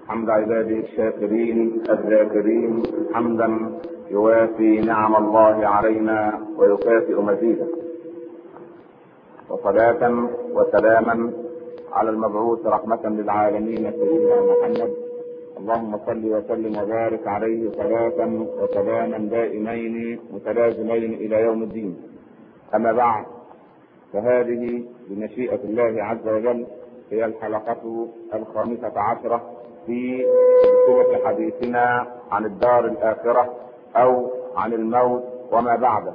حمد عباده الشاكرين الذاكرين حمدا يوافي نعم الله علينا ويكافئ مزيدا وصلاة وسلاما على المبعوث رحمة للعالمين سيدنا محمد اللهم صل وسلم وبارك عليه صلاة وسلاما دائمين متلازمين إلى يوم الدين أما بعد فهذه بمشيئة الله عز وجل هي الحلقة الخامسة عشرة في سلسلة حديثنا عن الدار الآخرة أو عن الموت وما بعده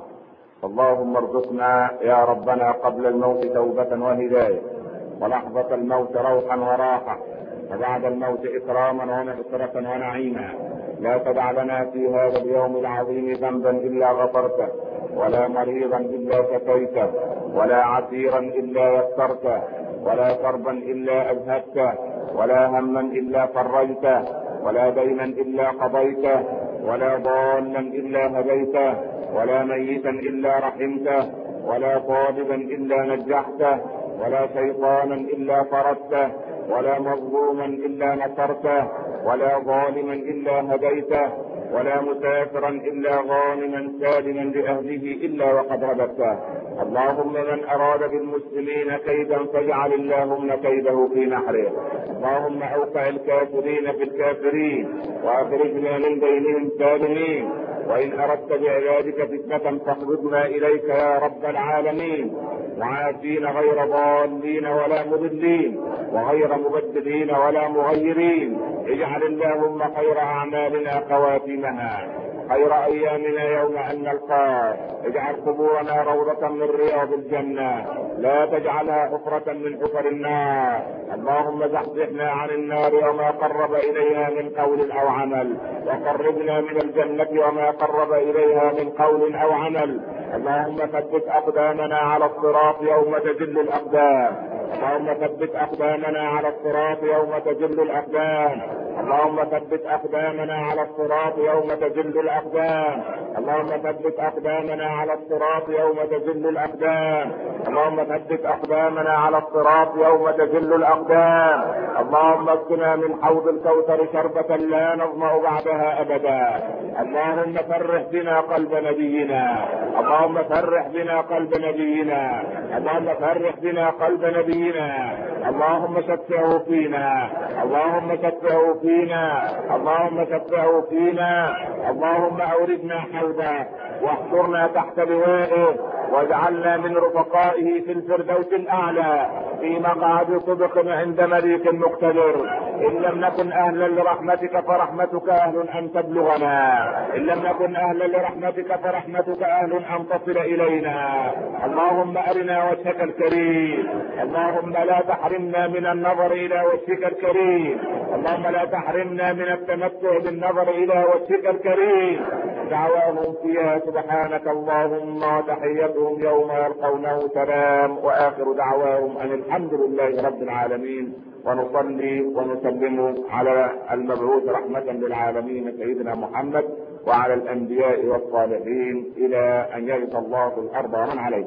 اللهم ارزقنا يا ربنا قبل الموت توبة وهداية ولحظة الموت روحا وراحة وبعد الموت إكراما ومغفرة ونعيما لا تدع لنا في هذا اليوم العظيم ذنبا إلا غفرته ولا مريضا إلا شفيته ولا عسيرا إلا يسرته ولا كربا إلا أذهبته ولا هما إلا فرجته ولا دينا إلا قضيته ولا ضالا إلا هديته ولا ميتا إلا رحمته ولا طالبا إلا نجحته ولا شيطانا إلا فردته ولا مظلوما إلا نصرته ولا ظالما إلا هديته ولا مسافرا إلا غانما سالما لأهله إلا وقد رددته اللهم من أراد بالمسلمين كيدا فاجعل اللهم كيده في نحره اللهم أوقع الكافرين في الكافرين وأخرجنا من بينهم سالمين وإن أردت بعبادك فتنة فاقبضنا إليك يا رب العالمين وعافين غير ضالين ولا مضلين وغير مبدلين ولا مغيرين اجعل اللهم خير أعمالنا خواتمها خير ايامنا يوم ان نلقاك اجعل قبورنا روضة من رياض الجنة لا تجعلها حفرة من حفر النار اللهم زحزحنا عن النار وما قرب اليها من قول او عمل وقربنا من الجنة وما قرب اليها من قول او عمل اللهم ثبت اقدامنا على الصراط يوم تجل الاقدام اللهم ثبت اقدامنا على الصراط يوم تجل الاقدام اللهم ثبت اقدامنا على الصراط يوم تجل الاقدام اللهم ثبت اقدامنا على الصراط يوم تجل الاقدام اللهم ثبت اقدامنا على الصراط يوم تجل الاقدام اللهم اسقنا من حوض الكوثر شربة لا نظمأ بعدها ابدا اللهم فرح بنا قلب نبينا اللهم فرح بنا قلب نبينا اللهم فرح بنا قلب نبينا اللهم شفعه فينا اللهم شفعه فينا اللهم شفعه فينا اللهم اوردنا حوضه واحشرنا تحت لوائه واجعلنا من رفقائه في الفردوس الاعلى في مقعد صدق عند مليك مقتدر ان لم نكن اهلا لرحمتك فرحمتك اهل ان تبلغنا ان لم نكن اهلا لرحمتك فرحمتك اهل ان تصل الينا اللهم ارنا وجهك الكريم اللهم لا تحرمنا من النظر الى وجهك الكريم اللهم لا تحرمنا من التمتع بالنظر الى وجهك الكريم دعواهم فيها سبحانك اللهم تحيتهم يوم يلقونه سلام واخر دعواهم ان الحمد لله رب العالمين ونصلي ونسلم على المبعوث رحمة للعالمين سيدنا محمد وعلى الأنبياء والصالحين إلى أن يرث الله الأرض ومن عليه.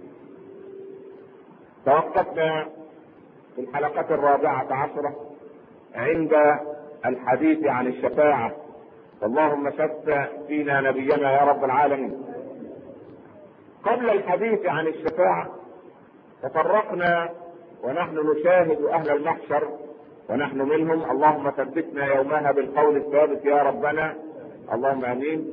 توقفنا في الحلقة الرابعة عشرة عند الحديث عن الشفاعة اللهم شفع فينا نبينا يا رب العالمين. قبل الحديث عن الشفاعة تطرقنا ونحن نشاهد اهل المحشر ونحن منهم اللهم ثبتنا يومها بالقول الثابت يا ربنا اللهم امين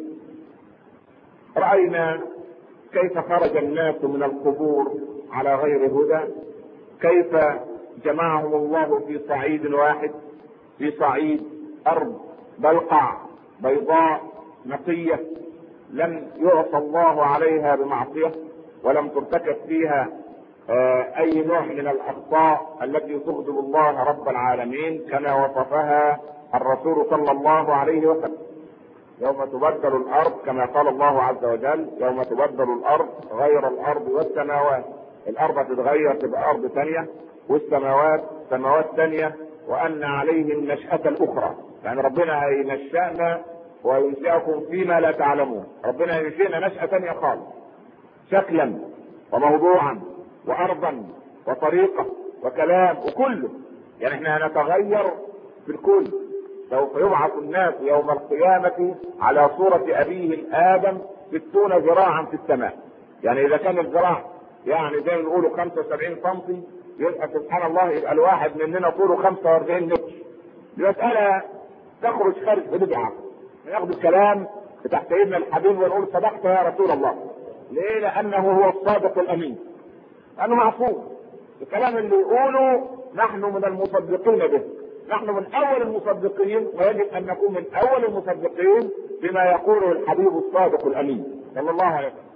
راينا كيف خرج الناس من القبور على غير هدى كيف جمعهم الله في صعيد واحد في صعيد ارض بلقع بيضاء نقيه لم يعصى الله عليها بمعصيه ولم ترتكب فيها اي نوع من الاخطاء التي تغضب الله رب العالمين كما وصفها الرسول صلى الله عليه وسلم يوم تبدل الارض كما قال الله عز وجل يوم تبدل الارض غير الارض والسماوات الارض تتغير تبقى ارض ثانيه والسماوات سماوات ثانيه وان عليهم نشأة الاخرى يعني ربنا هينشأنا وينشئكم فيما لا تعلمون ربنا ينشئنا نشأة ثانيه خالص شكلا وموضوعا وارضا وطريقة وكلام وكله يعني احنا هنتغير في الكل سوف يبعث الناس يوم القيامة على صورة أبيهم آدم ستون ذراعا في السماء يعني إذا كان الذراع يعني زي ما بيقولوا 75 سم يبقى سبحان الله يبقى الواحد مننا طوله 45 متر دي مسألة تخرج خارج حدود العقل ناخد الكلام بتاع سيدنا الحبيب ونقول صدقت يا رسول الله ليه؟ لأنه هو الصادق الأمين لأنه معصوم الكلام اللي يقوله نحن من المصدقين به نحن من اول المصدقين ويجب ان نكون من اول المصدقين بما يقوله الحبيب الصادق الامين صلى الله عليه وسلم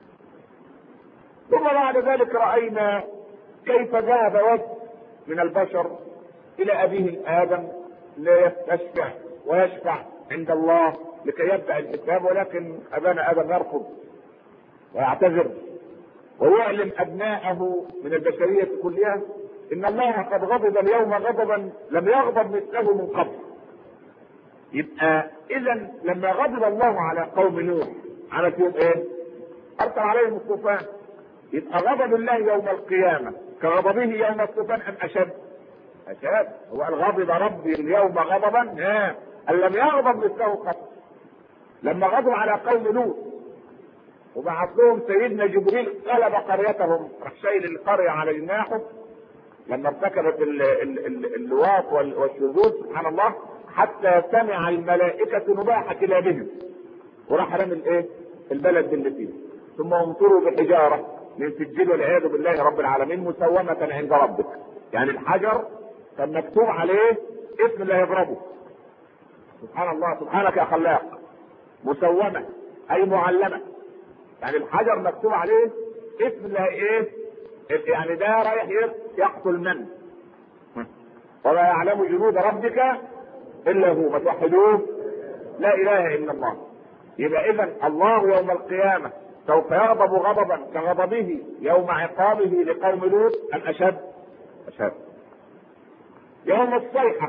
ثم بعد ذلك راينا كيف ذهب وجه من البشر الى ابيه ادم ليستشفع ويشفع عند الله لكي يبدا الحساب ولكن ابانا ادم يرفض ويعتذر ويعلم ابناءه من البشريه كلها ان الله قد غضب اليوم غضبا لم يغضب مثله من قبل يبقى اذا لما غضب الله على قوم نوح على فيهم ايه ارسل عليهم الطوفان يبقى غضب الله يوم القيامه كغضبه يوم الطوفان ام اشد اشد هو قال غضب ربي اليوم غضبا ان لم يغضب مثله قبل لما غضب على قوم لوط وبعث لهم سيدنا جبريل قلب قريتهم راح شايل القريه على جناحه لما ارتكبت اللواط والشذوذ سبحان الله حتى سمع الملائكة نباح كلابهم وراح رمي الايه؟ البلد اللي فيه ثم امطروا بحجارة من سجيل والعياذ بالله رب العالمين مسومة عند ربك يعني الحجر كان مكتوب عليه اسم اللي هيضربه سبحان الله سبحانك يا خلاق مسومة اي معلمة يعني الحجر مكتوب عليه اسم اللي ايه يعني ده رايح يقتل من وما يعلم جنود ربك الا هو ما توحدوه لا اله الا الله يبقى اذا الله يوم القيامه سوف يغضب غضبا كغضبه يوم عقابه لقوم لوط ام اشد اشد يوم الصيحه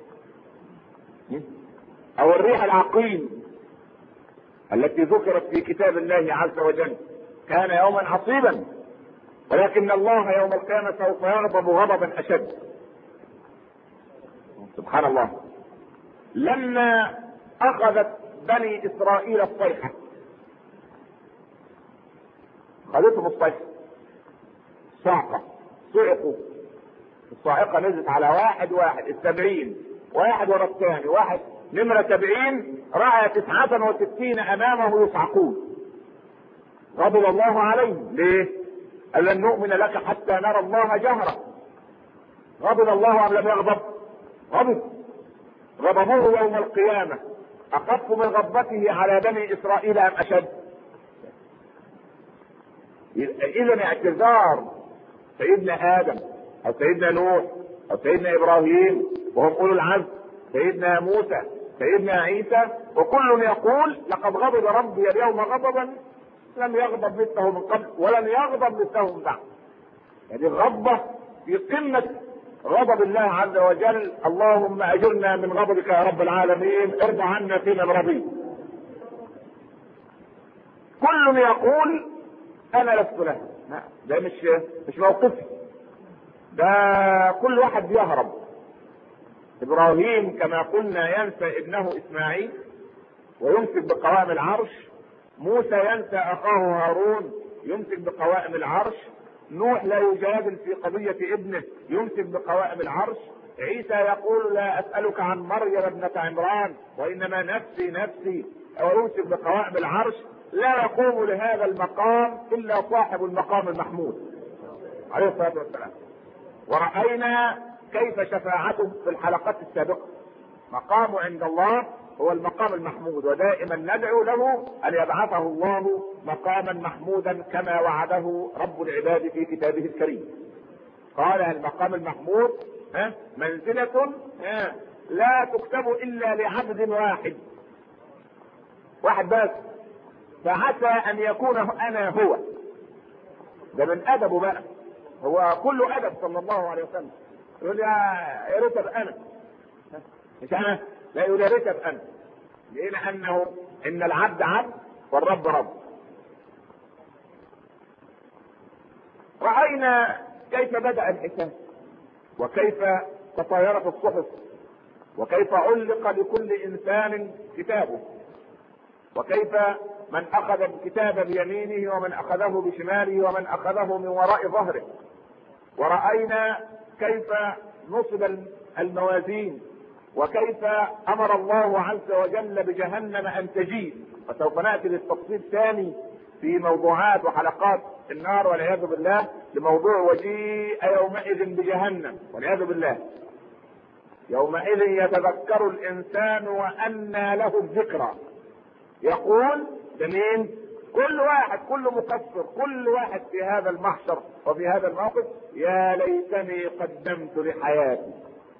او الريح العقيم التي ذكرت في كتاب الله عز وجل كان يوما عصيبا ولكن الله يوم القيامة سوف يغضب غضبا أشد سبحان الله لما أخذت بني إسرائيل الصيحة خذتهم الصيحة صعقة صعقوا الصاعقة نزلت على واحد واحد السبعين واحد ورا الثاني واحد نمرة سبعين رأى تسعة وستين أمامه يصعقون غضب الله عليهم ليه؟ قال لن نؤمن لك حتى نرى الله جهرا غضب الله ام لم يغضب غضب غضبوه يوم القيامة أخف من غضبته على بني إسرائيل أم أشد إذا اعتذار سيدنا آدم أو سيدنا نوح أو سيدنا إبراهيم وهم أولو العزم سيدنا موسى سيدنا عيسى وكل يقول لقد غضب ربي اليوم غضبا لم يغضب مثله من قبل ولن يغضب مثله من بعد هذه الغضبة في قمة غضب الله عز وجل اللهم اجرنا من غضبك يا رب العالمين ارضى عنا فيما رضيت كل يقول انا لست له ده مش مش موقفي ده كل واحد بيهرب ابراهيم كما قلنا ينسى ابنه اسماعيل ويمسك بقوائم العرش موسى ينسى اخاه هارون يمسك بقوائم العرش نوح لا يجادل في قضية ابنه يمسك بقوائم العرش عيسى يقول لا اسألك عن مريم ابنة عمران وانما نفسي نفسي ويمسك بقوائم العرش لا يقوم لهذا المقام الا صاحب المقام المحمود عليه الصلاة والسلام ورأينا كيف شفاعته في الحلقات السابقة مقامه عند الله هو المقام المحمود ودائما ندعو له ان يبعثه الله مقاما محمودا كما وعده رب العباد في كتابه الكريم قال المقام المحمود ها منزلة ها لا تكتب الا لعبد واحد واحد بس فعسى ان يكون انا هو ده من ادبه بقى هو كله ادب صلى الله عليه وسلم يقول يا ريت انا مش انا لا يقول يا ريت انا ليه لانه ان العبد عبد والرب رب راينا كيف بدا الحساب وكيف تطايرت الصحف وكيف علق لكل انسان كتابه وكيف من اخذ الكتاب بيمينه ومن اخذه بشماله ومن اخذه من وراء ظهره ورأينا كيف نصب الموازين وكيف امر الله عز وجل بجهنم ان تجيء وسوف ناتي للتفصيل ثاني في موضوعات وحلقات النار والعياذ بالله لموضوع وجيء يومئذ بجهنم والعياذ بالله يومئذ يتذكر الانسان وانى له الذكرى يقول لمين كل واحد كل مقصر كل واحد في هذا المحشر وفي هذا الموقف يا ليتني قدمت لحياتي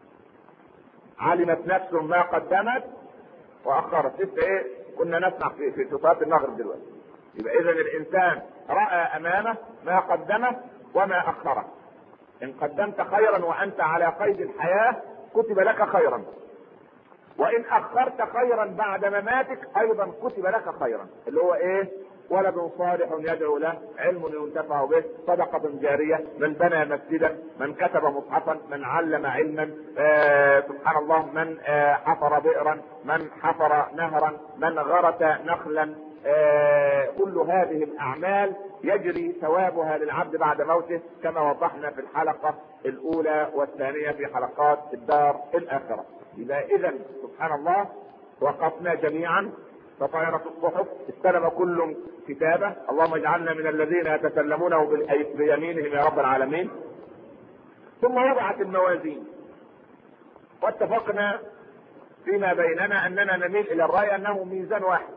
علمت نفس ما قدمت واخرت لسه ايه كنا نسمع في في صلاه المغرب دلوقتي يبقى اذا الانسان راى امامه ما قدمه وما اخره ان قدمت خيرا وانت على قيد الحياه كتب لك خيرا وان اخرت خيرا بعد مماتك ايضا كتب لك خيرا اللي هو ايه ولد صالح يدعو له علم ينتفع به صدقة جارية من بنى مسجدا من كتب مصحفا من علم علما آه سبحان الله من آه حفر بئرا من حفر نهرا من غرس نخلا آه كل هذه الاعمال يجري ثوابها للعبد بعد موته كما وضحنا في الحلقة الاولى والثانية في حلقات الدار الاخرة اذا اذا سبحان الله وقفنا جميعا فطائرة الصحف استلم كل كتابه اللهم اجعلنا من الذين يتسلمونه بيمينهم يا رب العالمين ثم وضعت الموازين واتفقنا فيما بيننا اننا نميل الى الراي انه ميزان واحد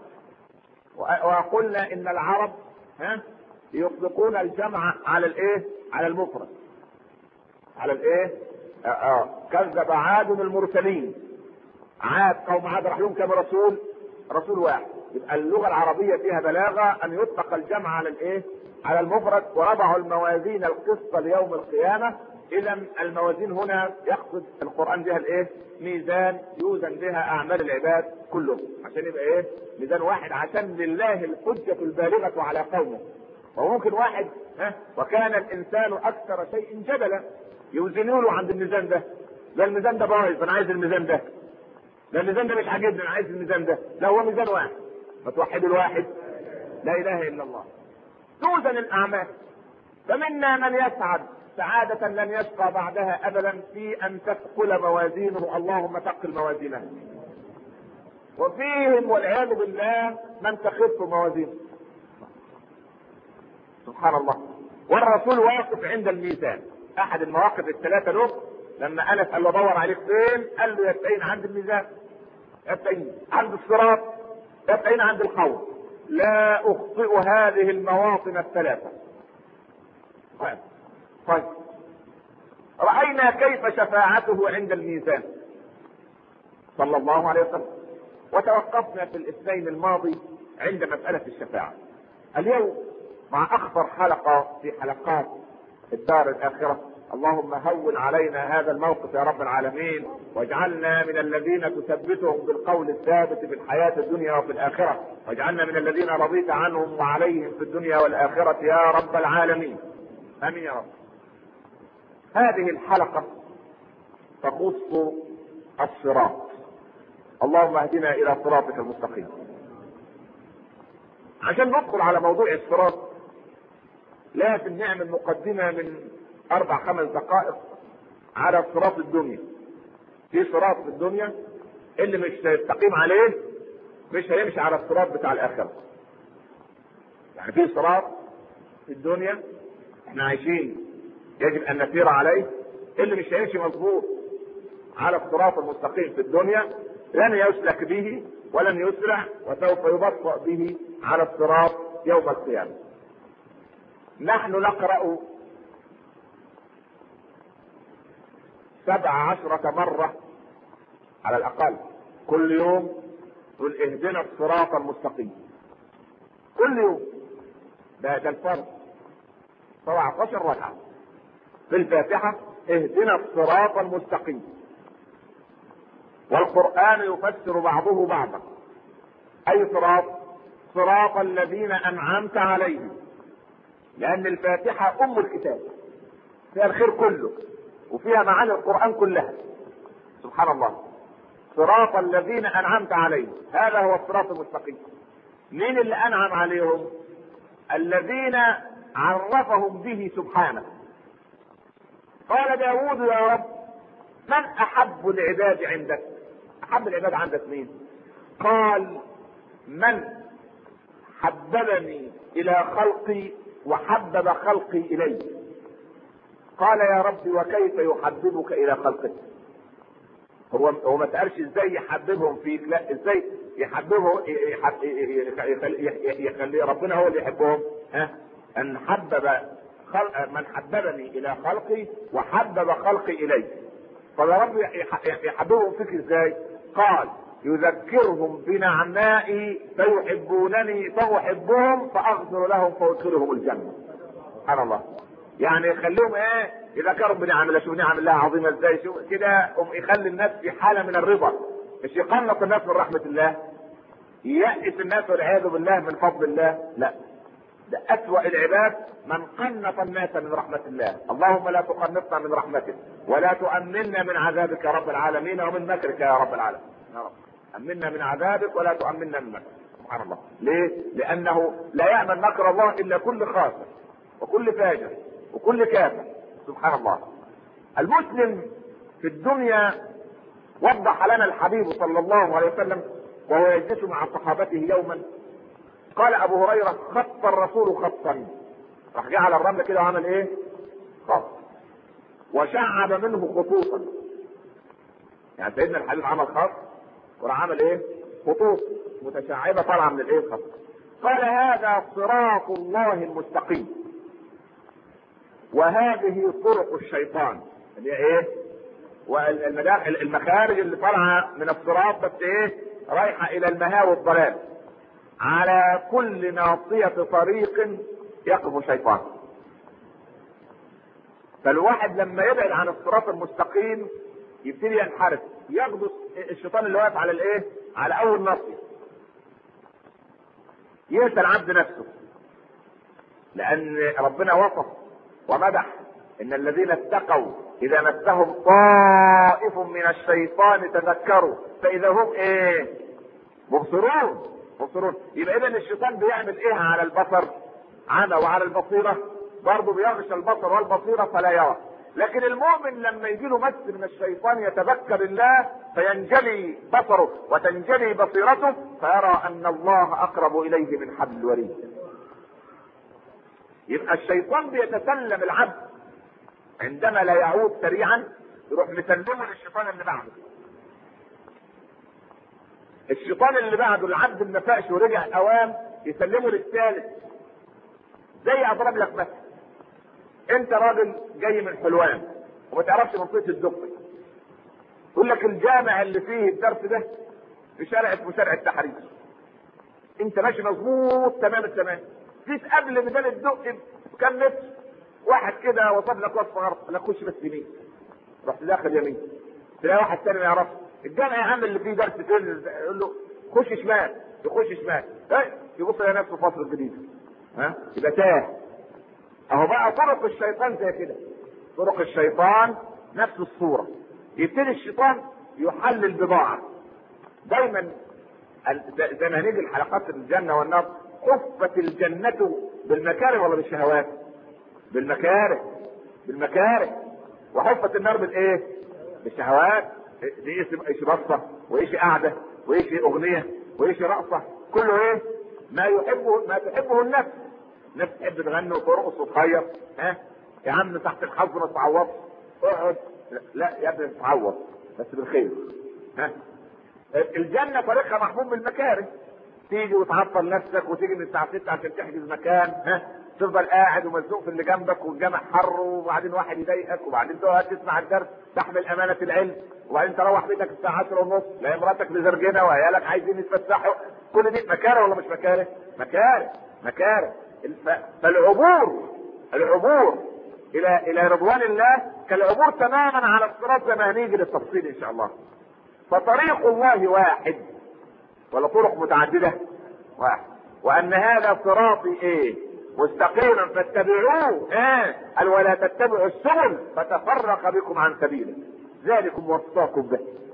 وقلنا ان العرب ها يطلقون الجمع على الايه على المفرد على الايه آه آه. كذب عاد المرسلين عاد قوم عاد راح لهم كم رسول رسول واحد يبقى اللغه العربيه فيها بلاغه ان يطلق الجمع على الايه على المفرد ورفعوا الموازين القسط ليوم القيامه اذا الموازين هنا يقصد القران بها الايه ميزان يوزن بها اعمال العباد كلهم عشان يبقى ايه ميزان واحد عشان لله الحجه البالغه على قومه وممكن واحد ها وكان الانسان اكثر شيء جدلا يوزنوا له عند الميزان ده لا الميزان ده بايظ انا عايز الميزان ده لا الميزان ده مش عاجبني انا عايز الميزان ده لا هو ميزان واحد فتوحد الواحد لا اله الا الله توزن الاعمال فمنا من يسعد سعادة لن يشقى بعدها ابدا في ان تثقل موازينه اللهم ثقل موازينه وفيهم والعياذ بالله من تخف موازينه سبحان الله والرسول واقف عند الميزان احد المواقف الثلاثه له لما انس قال له دور عليك فين؟ قال له يستعين عند الميزان يستعين عند الصراط يستعين عند القول لا اخطئ هذه المواطن الثلاثه طيب طيب راينا كيف شفاعته عند الميزان صلى الله عليه وسلم وتوقفنا في الاثنين الماضي عند مساله الشفاعه اليوم مع اخطر حلقه في حلقات الدار الاخره اللهم هون علينا هذا الموقف يا رب العالمين واجعلنا من الذين تثبتهم بالقول الثابت في الحياة الدنيا وفي الآخرة واجعلنا من الذين رضيت عنهم وعليهم في الدنيا والآخرة يا رب العالمين آمين يا رب هذه الحلقة تخص الصراط اللهم اهدنا إلى صراطك المستقيم عشان ندخل على موضوع الصراط لازم نعمل مقدمة من اربع خمس دقائق على صراط الدنيا في صراط في الدنيا اللي مش هيستقيم عليه مش هيمشي على الصراط بتاع الاخره يعني في صراط في الدنيا احنا عايشين يجب ان نسير عليه اللي مش هيمشي مظبوط على الصراط المستقيم في الدنيا لن يسلك به ولن يسرع وسوف يبطأ به على الصراط يوم القيامة نحن نقرأ سبع عشرة مرة على الأقل كل يوم تقول اهدنا الصراط المستقيم كل يوم ده ده الفرض 17 ركعة في الفاتحة اهدنا الصراط المستقيم والقرآن يفسر بعضه بعضا أي صراط صراط الذين أنعمت عليهم لأن الفاتحة أم الكتاب فيها الخير كله وفيها معاني القرآن كلها سبحان الله صراط الذين انعمت عليهم هذا هو الصراط المستقيم مين اللي انعم عليهم الذين عرفهم به سبحانه قال داود يا رب من احب العباد عندك احب العباد عندك مين قال من حببني الى خلقي وحبب خلقي الي قال يا رب وكيف يحببك الى خلقك هو هو ما سالش ازاي يحببهم فيك لا ازاي يحببه يخلي ربنا هو اللي يحبهم ها ان حبب خلق من حببني الى خلقي وحبب خلقي الي قال يا رب يحببهم فيك ازاي قال يذكرهم بنعمائي فيحبونني فاحبهم فاغفر لهم فادخلهم الجنه سبحان الله يعني يخليهم ايه يذكروا بنعم الله شوف نعم الله عظيمه ازاي شوف كده يخلي الناس في حاله من الرضا مش يقنط الناس من رحمه الله يأس الناس والعياذ بالله من فضل الله لا ده أسوأ العباد من قنط الناس من رحمة الله اللهم لا تقنطنا من رحمتك ولا تؤمنا من عذابك يا رب العالمين ومن مكرك يا رب العالمين يا رب أمنا من عذابك ولا تؤمنا من مكرك سبحان الله ليه لأنه لا يأمن مكر الله إلا كل خاسر وكل فاجر وكل كافر سبحان الله المسلم في الدنيا وضح لنا الحبيب صلى الله عليه وسلم وهو يجلس مع صحابته يوما قال ابو هريره خط الرسول خطا راح جه على الرمل كده وعمل ايه؟ خط وشعب منه خطوطا يعني سيدنا الحبيب عمل خط وراح عمل ايه؟ خطوط متشعبه طالعه من الايه؟ الخط قال هذا صراط الله المستقيم وهذه طرق الشيطان اللي هي ايه؟ والمداخل المخارج اللي طالعه من الصراط بس ايه؟ رايحه الى المهاوي والضلال على كل ناصية طريق يقف شيطان فالواحد لما يبعد عن الصراط المستقيم يبتدي ينحرف ياخده الشيطان اللي واقف على الايه؟ على اول ناصية ينسى العبد نفسه لان ربنا وصف ومدح ان الذين اتقوا اذا مسهم طائف من الشيطان تذكروا فاذا هم ايه مبصرون مبصرون يبقى اذا الشيطان بيعمل ايه على البصر عمى وعلى البصيره برضه بيغشى البصر والبصيره فلا يرى لكن المؤمن لما يجي له مس من الشيطان يتذكر الله فينجلي بصره وتنجلي بصيرته فيرى ان الله اقرب اليه من حبل الوريد يبقى الشيطان بيتسلم العبد عندما لا يعود سريعا يروح مسلمه للشيطان اللي بعده الشيطان اللي بعده العبد ما فاقش ورجع اوام يسلمه للثالث زي اضرب لك مثل انت راجل جاي من حلوان وما تعرفش منطقه الدقي يقول لك الجامع اللي فيه الدرس ده في شارع اسمه شارع التحرير انت ماشي مظبوط تمام التمام جيت قبل ميدان الدقي بكام متر واحد كده وصل لك وصف غلط قال لك خش بس يمين رحت داخل يمين تلاقي واحد تاني ما يعرفش الجامع يا عم اللي فيه درس فين يقول له خش شمال يخش شمال ايه يبص على نفسه فتره جديده ها يبقى تاه اهو بقى طرق الشيطان زي كده طرق الشيطان نفس الصوره يبتدي الشيطان يحلل البضاعه دايما زي ما هنيجي الحلقات الجنه والنار حفت الجنه بالمكاره ولا بالشهوات؟ بالمكاره بالمكاره وحفت النار بالايه؟ بالشهوات دي ايش بصه وايش قعده وايش اغنيه وايش رقصه كله ايه؟ ما يحبه ما تحبه النفس الناس تحب تغني وترقص وتخير ها يا عم تحت الحظ ما تتعوضش اقعد لا يا ابني تتعوض بس بالخير ها الجنه طريقها محموم بالمكاره تيجي وتعطل نفسك وتيجي من الساعه 6 عشان تحجز مكان ها تفضل قاعد ومزنوق في اللي جنبك والجامع حر وبعدين واحد يضايقك وبعدين تقعد تسمع الدرس تحمل امانه العلم وبعدين تروح بيتك الساعه 10 ونص لا مراتك مزرجنه وعيالك عايزين يتفسحوا كل دي مكاره ولا مش مكاره؟ مكاره مكاره فالعبور العبور الى الى رضوان الله كالعبور تماما على الصراط زي ما هنيجي للتفصيل ان شاء الله فطريق الله واحد ولا طرق متعدده واحد وان هذا صراطي ايه مستقيما فاتبعوه اه قال ولا تتبعوا السبل فتفرق بكم عن سبيله ذلكم وصاكم به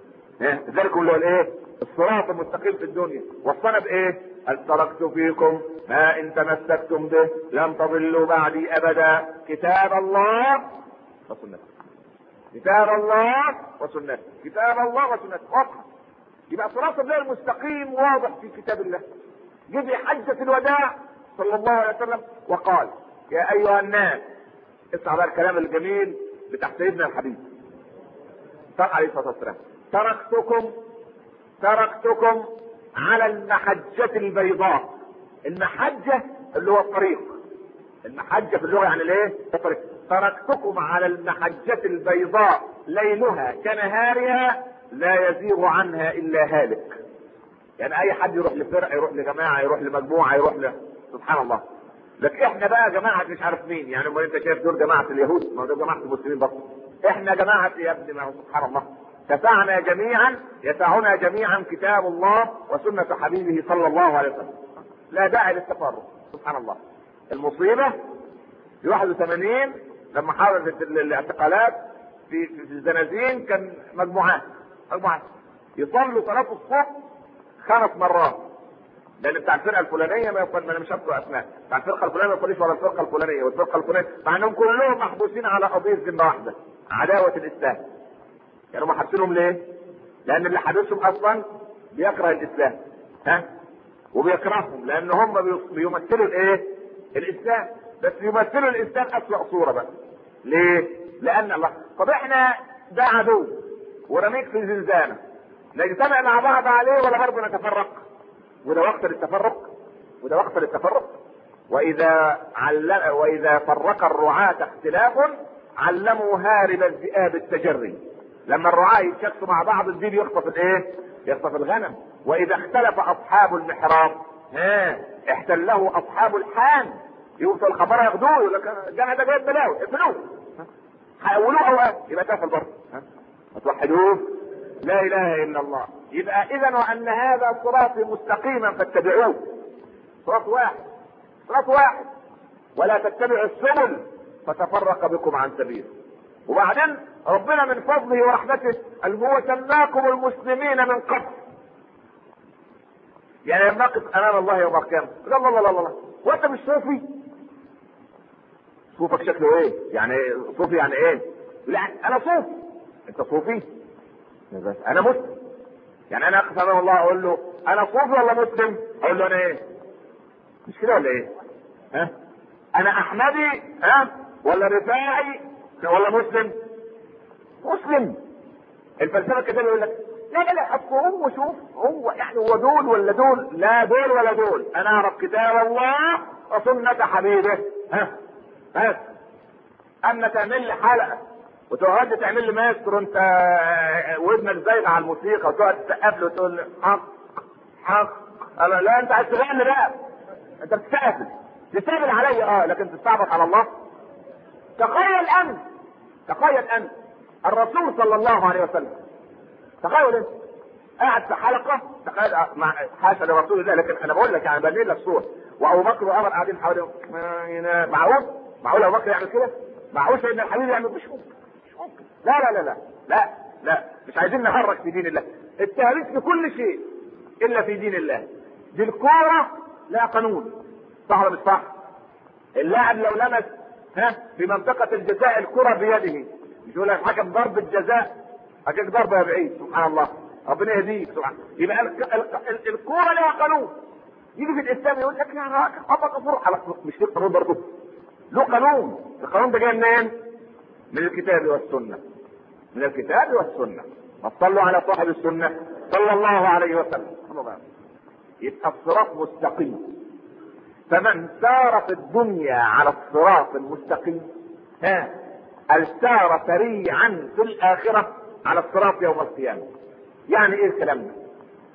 ذلك اللي هو الايه الصراط المستقيم في الدنيا وصانا بايه هل تركت فيكم ما ان تمسكتم به لن تضلوا بعدي ابدا كتاب الله وسنته كتاب الله وسنته كتاب الله وسنته واضحه يبقى صراط الله المستقيم واضح في كتاب الله جه في حجة الوداع صلى الله عليه وسلم وقال يا ايها الناس اسمع بقى الكلام الجميل بتاع سيدنا الحبيب صلى عليه الصلاه والسلام تركتكم تركتكم على المحجة البيضاء المحجة اللي هو الطريق المحجة في اللغة يعني الايه؟ الطريق تركتكم على المحجة البيضاء ليلها كنهارها لا يزيغ عنها الا هالك يعني اي حد يروح لفرقه يروح لجماعه يروح لمجموعه يروح ل... سبحان الله لكن احنا بقى جماعه مش عارف مين يعني امال انت شايف دول جماعه اليهود ما دول جماعه المسلمين برضه احنا جماعه يا ابني ما هو سبحان الله تسعنا جميعا يسعنا جميعا كتاب الله وسنه حبيبه صلى الله عليه وسلم لا داعي للتفرق سبحان الله المصيبه في 81 لما حصلت الاعتقالات في في الزنازين كان مجموعات مجموعات يصلوا صلاه الصبح خمس مرات لان بتاع الفرقه الفلانيه ما يقول ما انا مش هذكر اسماء بتاع الفرقه الفلانيه ما يقوليش ولا الفرقه الفلانيه والفرقه الفلانيه مع انهم كلهم محبوسين على قضيه ذمه واحده عداوه الاسلام يعني هم حابسينهم ليه؟ لان اللي حابسهم اصلا بيكره الاسلام ها وبيكرههم لان هم بيمثلوا الايه؟ الاسلام بس يمثلوا الاسلام اسوأ صوره بقى ليه؟ لان الله طب احنا ده عدو ورميك في زنزانه نجتمع مع بعض عليه ولا برضه نتفرق وده وقت للتفرق وده وقت للتفرق واذا علم واذا فرق الرعاة اختلاف علموا هارب الذئاب التجري لما الرعاة يتشكسوا مع بعض الدين يخطف الايه يخطف الغنم واذا اختلف اصحاب المحراب ها احتله اصحاب الحام يوصل الخبر ياخدوه يقول لك الجامع ده جايب بلاوي اقفلوه حولوه اوقات يبقى تافه برضه ما توحدوه لا اله الا الله يبقى اذا وان هذا صراطي مستقيما فاتبعوه صراط واحد صراط واحد ولا تتبعوا السبل فتفرق بكم عن سبيله وبعدين ربنا من فضله ورحمته قال هو سماكم المسلمين من قبل يعني لما نقف امام الله يوم القيامه لا الله الله الله وانت مش صوفي صوفك شكله ايه يعني صوفي يعني ايه لا انا صوفي انت صوفي بس انا مسلم يعني انا اقف امام الله اقول له انا صوفي ولا مسلم اقول له انا ايه مش كده ولا ايه ها انا احمدي ها ولا رفاعي ولا مسلم مسلم الفلسفه كده يقول لك لا لا لا اصل هو شوف هو يعني هو دول ولا دول لا دول ولا دول انا اعرف كتاب الله وسنة حبيبه ها بس اما تعمل لي حلقه وتقعد تعمل لي ماستر وانت ودنك زايغه على الموسيقى وتقعد تسقف له وتقول لي حق حق أنا لا انت عايز تغني بقى انت بتستقبل تستقبل عليا اه لكن تستعبط على الله تخيل انت تخيل انت الرسول صلى الله عليه وسلم تخيل انت قاعد في حلقه تخيل مع حاشا لرسول الله لكن انا بقول لك يعني بنيت لك صوره وابو بكر وعمر قاعدين حواليهم معقول معقول ابو بكر يعمل كده معقول سيدنا الحبيب يعمل مش ممكن مش ممكن لا لا لا لا لا لا مش عايزين نهرج في دين الله التهريج في كل شيء الا في دين الله دي الكوره لا قانون صح ولا مش صح اللاعب لو لمس ها في منطقه الجزاء الكره بيده مش يقول لك حكم ضربه جزاء حكم ضربه يا بعيد سبحان الله ربنا يهديك سبحان يبقى الكوره لها قانون يجي في الاسلام يقول لك يا ابا غفور مش له قانون برضه له قانون القانون ده جاي منين؟ من الكتاب والسنه من الكتاب والسنه ما صلوا على صاحب السنه صلى الله عليه وسلم يبقى الصراط مستقيم فمن سار في الدنيا على الصراط المستقيم ها سار سريعا في الاخره على الصراط يوم القيامه يعني ايه الكلام ده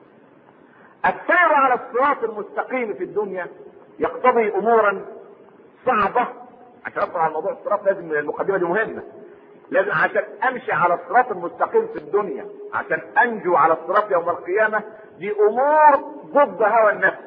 السير على الصراط المستقيم في الدنيا يقتضي امورا صعبه عشان ادخل على موضوع الصراط لازم المقدمه دي مهمه لازم عشان امشي على الصراط المستقيم في الدنيا عشان انجو على الصراط يوم القيامه دي امور ضد هوى النفس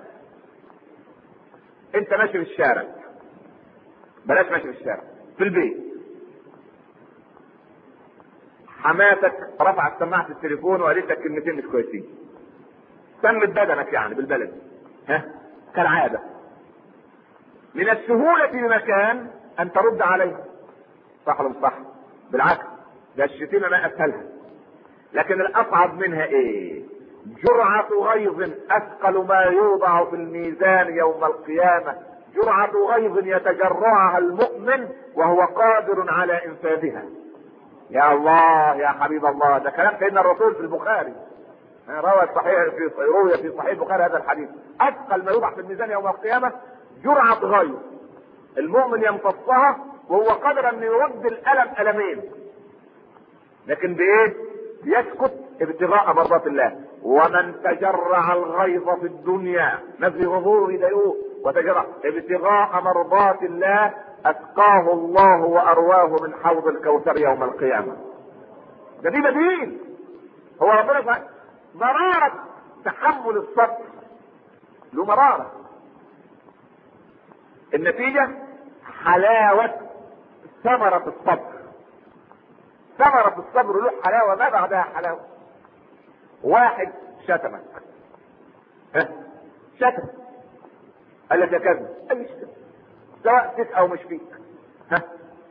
انت ماشي في الشارع بلاش ماشي في الشارع في البيت حماتك رفعت سماعه التليفون وقالت لك كلمتين مش كويسين سمت بدنك يعني بالبلد ها كالعاده من السهوله بمكان ان ترد عليه صح ولا مش صح بالعكس ده الشتيمه ما اسهلها لكن الاصعب منها ايه جرعة غيظ اثقل ما يوضع في الميزان يوم القيامة جرعة غيظ يتجرعها المؤمن وهو قادر على انفاذها يا الله يا حبيب الله ده كلام سيدنا الرسول في البخاري روى الصحيح في روي في صحيح البخاري هذا الحديث اثقل ما يوضع في الميزان يوم القيامة جرعة غيظ المؤمن يمتصها وهو قادر ان يرد الالم المين لكن بايه يسكت ابتغاء مرضات الله ومن تجرع الغيظ في الدنيا نفي غضور يضايقوه وتجرع ابتغاء مرضات الله اسقاه الله وارواه من حوض الكوثر يوم القيامه ده دي بديل هو ربنا سبحانه مرارة تحمل الصبر له مرارة النتيجة حلاوة ثمرة الصبر ثمرة الصبر له حلاوة ما بعدها حلاوة واحد شتمك ها شتم قال لك يا كذب اي شتم سواء فيك او مش فيك ها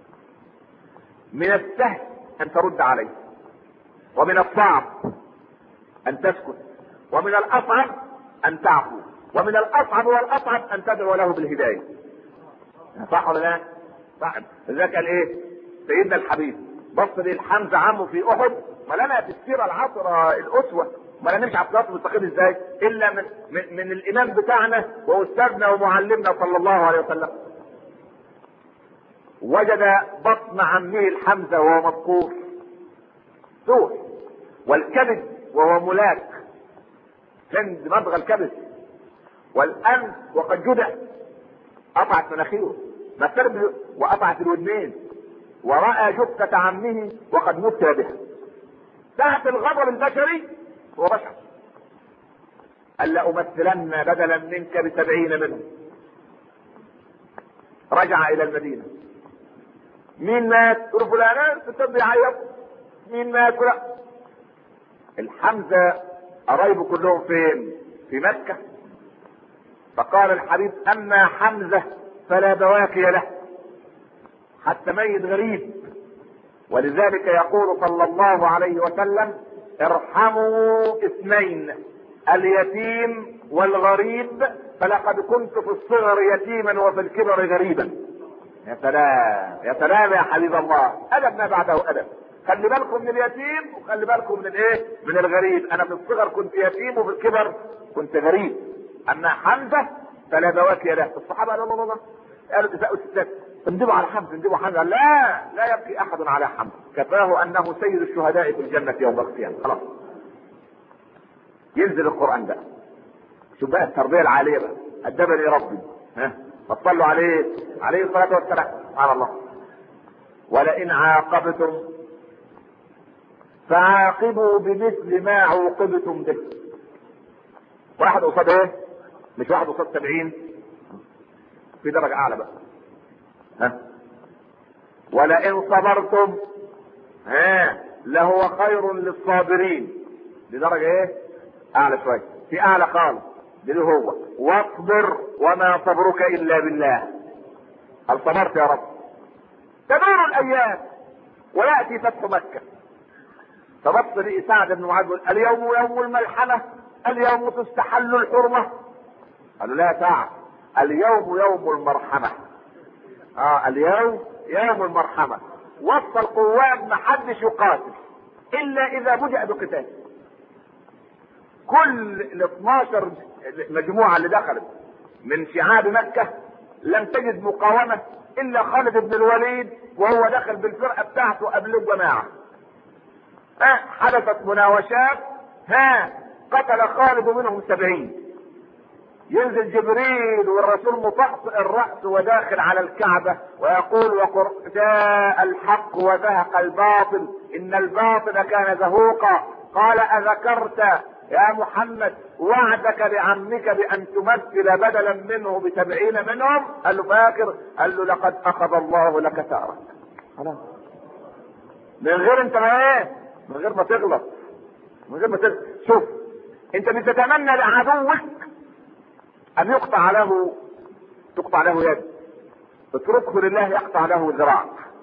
من السهل ان ترد عليه ومن الصعب ان تسكت ومن الاصعب ان تعفو ومن الاصعب والاصعب ان تدعو له بالهدايه صح ولا لا؟ صح ذاك قال ايه؟ سيدنا الحبيب بص للحمزه عمه في احد ما لنا في السيره العطره الاسوه ما نمشي على الصراط المستقيم ازاي؟ الا من, من من الامام بتاعنا واستاذنا ومعلمنا صلى الله عليه وسلم. وجد بطن عمه الحمزه وهو مذكور. سوء والكبد وهو ملاك. كان مضغ الكبد والانف وقد جدع قطعت مناخيره مثل وقطعت الودنين ورأى جثة عمه وقد مت بها تحت الغضب البشري هو بشر قال لأمثلن بدلا منك بسبعين منهم رجع إلى المدينة مين مات؟ قالوا فلان الستات بيعيط مين مات؟ لا الحمزة قرايبه كلهم فين؟ في مكة فقال الحبيب أما حمزة فلا بواكي له حتى ميت غريب ولذلك يقول صلى الله عليه وسلم ارحموا اثنين اليتيم والغريب فلقد كنت في الصغر يتيما وفي الكبر غريبا يا سلام يا سلام يا حبيب الله ادب ما بعده ادب خلي بالكم من اليتيم وخلي بالكم من الايه من الغريب انا في الصغر كنت يتيم وفي الكبر كنت غريب اما حمزه فلا بواكي له الصحابه قالوا لا لا قالوا نساء الستات اندبوا على حمزه اندبوا حمزه لا لا يبكي احد على حمزه كفاه انه سيد الشهداء في الجنه يوم القيامه خلاص ينزل القران بقى شوف بقى التربيه العاليه بقى ادبني ربي ها فصلوا عليه عليه الصلاه والسلام سبحان الله ولئن عاقبتم فعاقبوا بمثل ما عوقبتم به واحد قصاد ايه مش واحد قصاد سبعين في درجة أعلى بقى ها ولئن صبرتم ها لهو خير للصابرين دي درجة ايه؟ أعلى شوية في أعلى خالص دي هو واصبر وما صبرك إلا بالله هل صبرت يا رب تمر الأيام ويأتي فتح مكة فبص لي سعد بن معاذ اليوم يوم الملحمة اليوم تستحل الحرمة قالوا لا يا سعد اليوم يوم المرحمة اه اليوم يوم المرحمة وسط القوات ما حدش يقاتل الا اذا بدأ بقتال كل ال 12 مجموعة اللي دخلت من شعاب مكة لم تجد مقاومة الا خالد بن الوليد وهو دخل بالفرقة بتاعته قبل الجماعة ها حدثت مناوشات ها قتل خالد منهم سبعين ينزل جبريل والرسول مطأطئ الرأس وداخل على الكعبة ويقول وقر جاء الحق وزهق الباطل إن الباطل كان زهوقا قال أذكرت يا محمد وعدك لعمك بأن تمثل بدلا منه بسبعين منهم قال له فاكر قال له لقد أخذ الله لك ثأرك خلاص من غير انت ما ايه من غير ما تغلط من غير ما تغلط شوف انت بتتمنى لعدوك ان يقطع له تقطع له يد اتركه لله يقطع له ذراع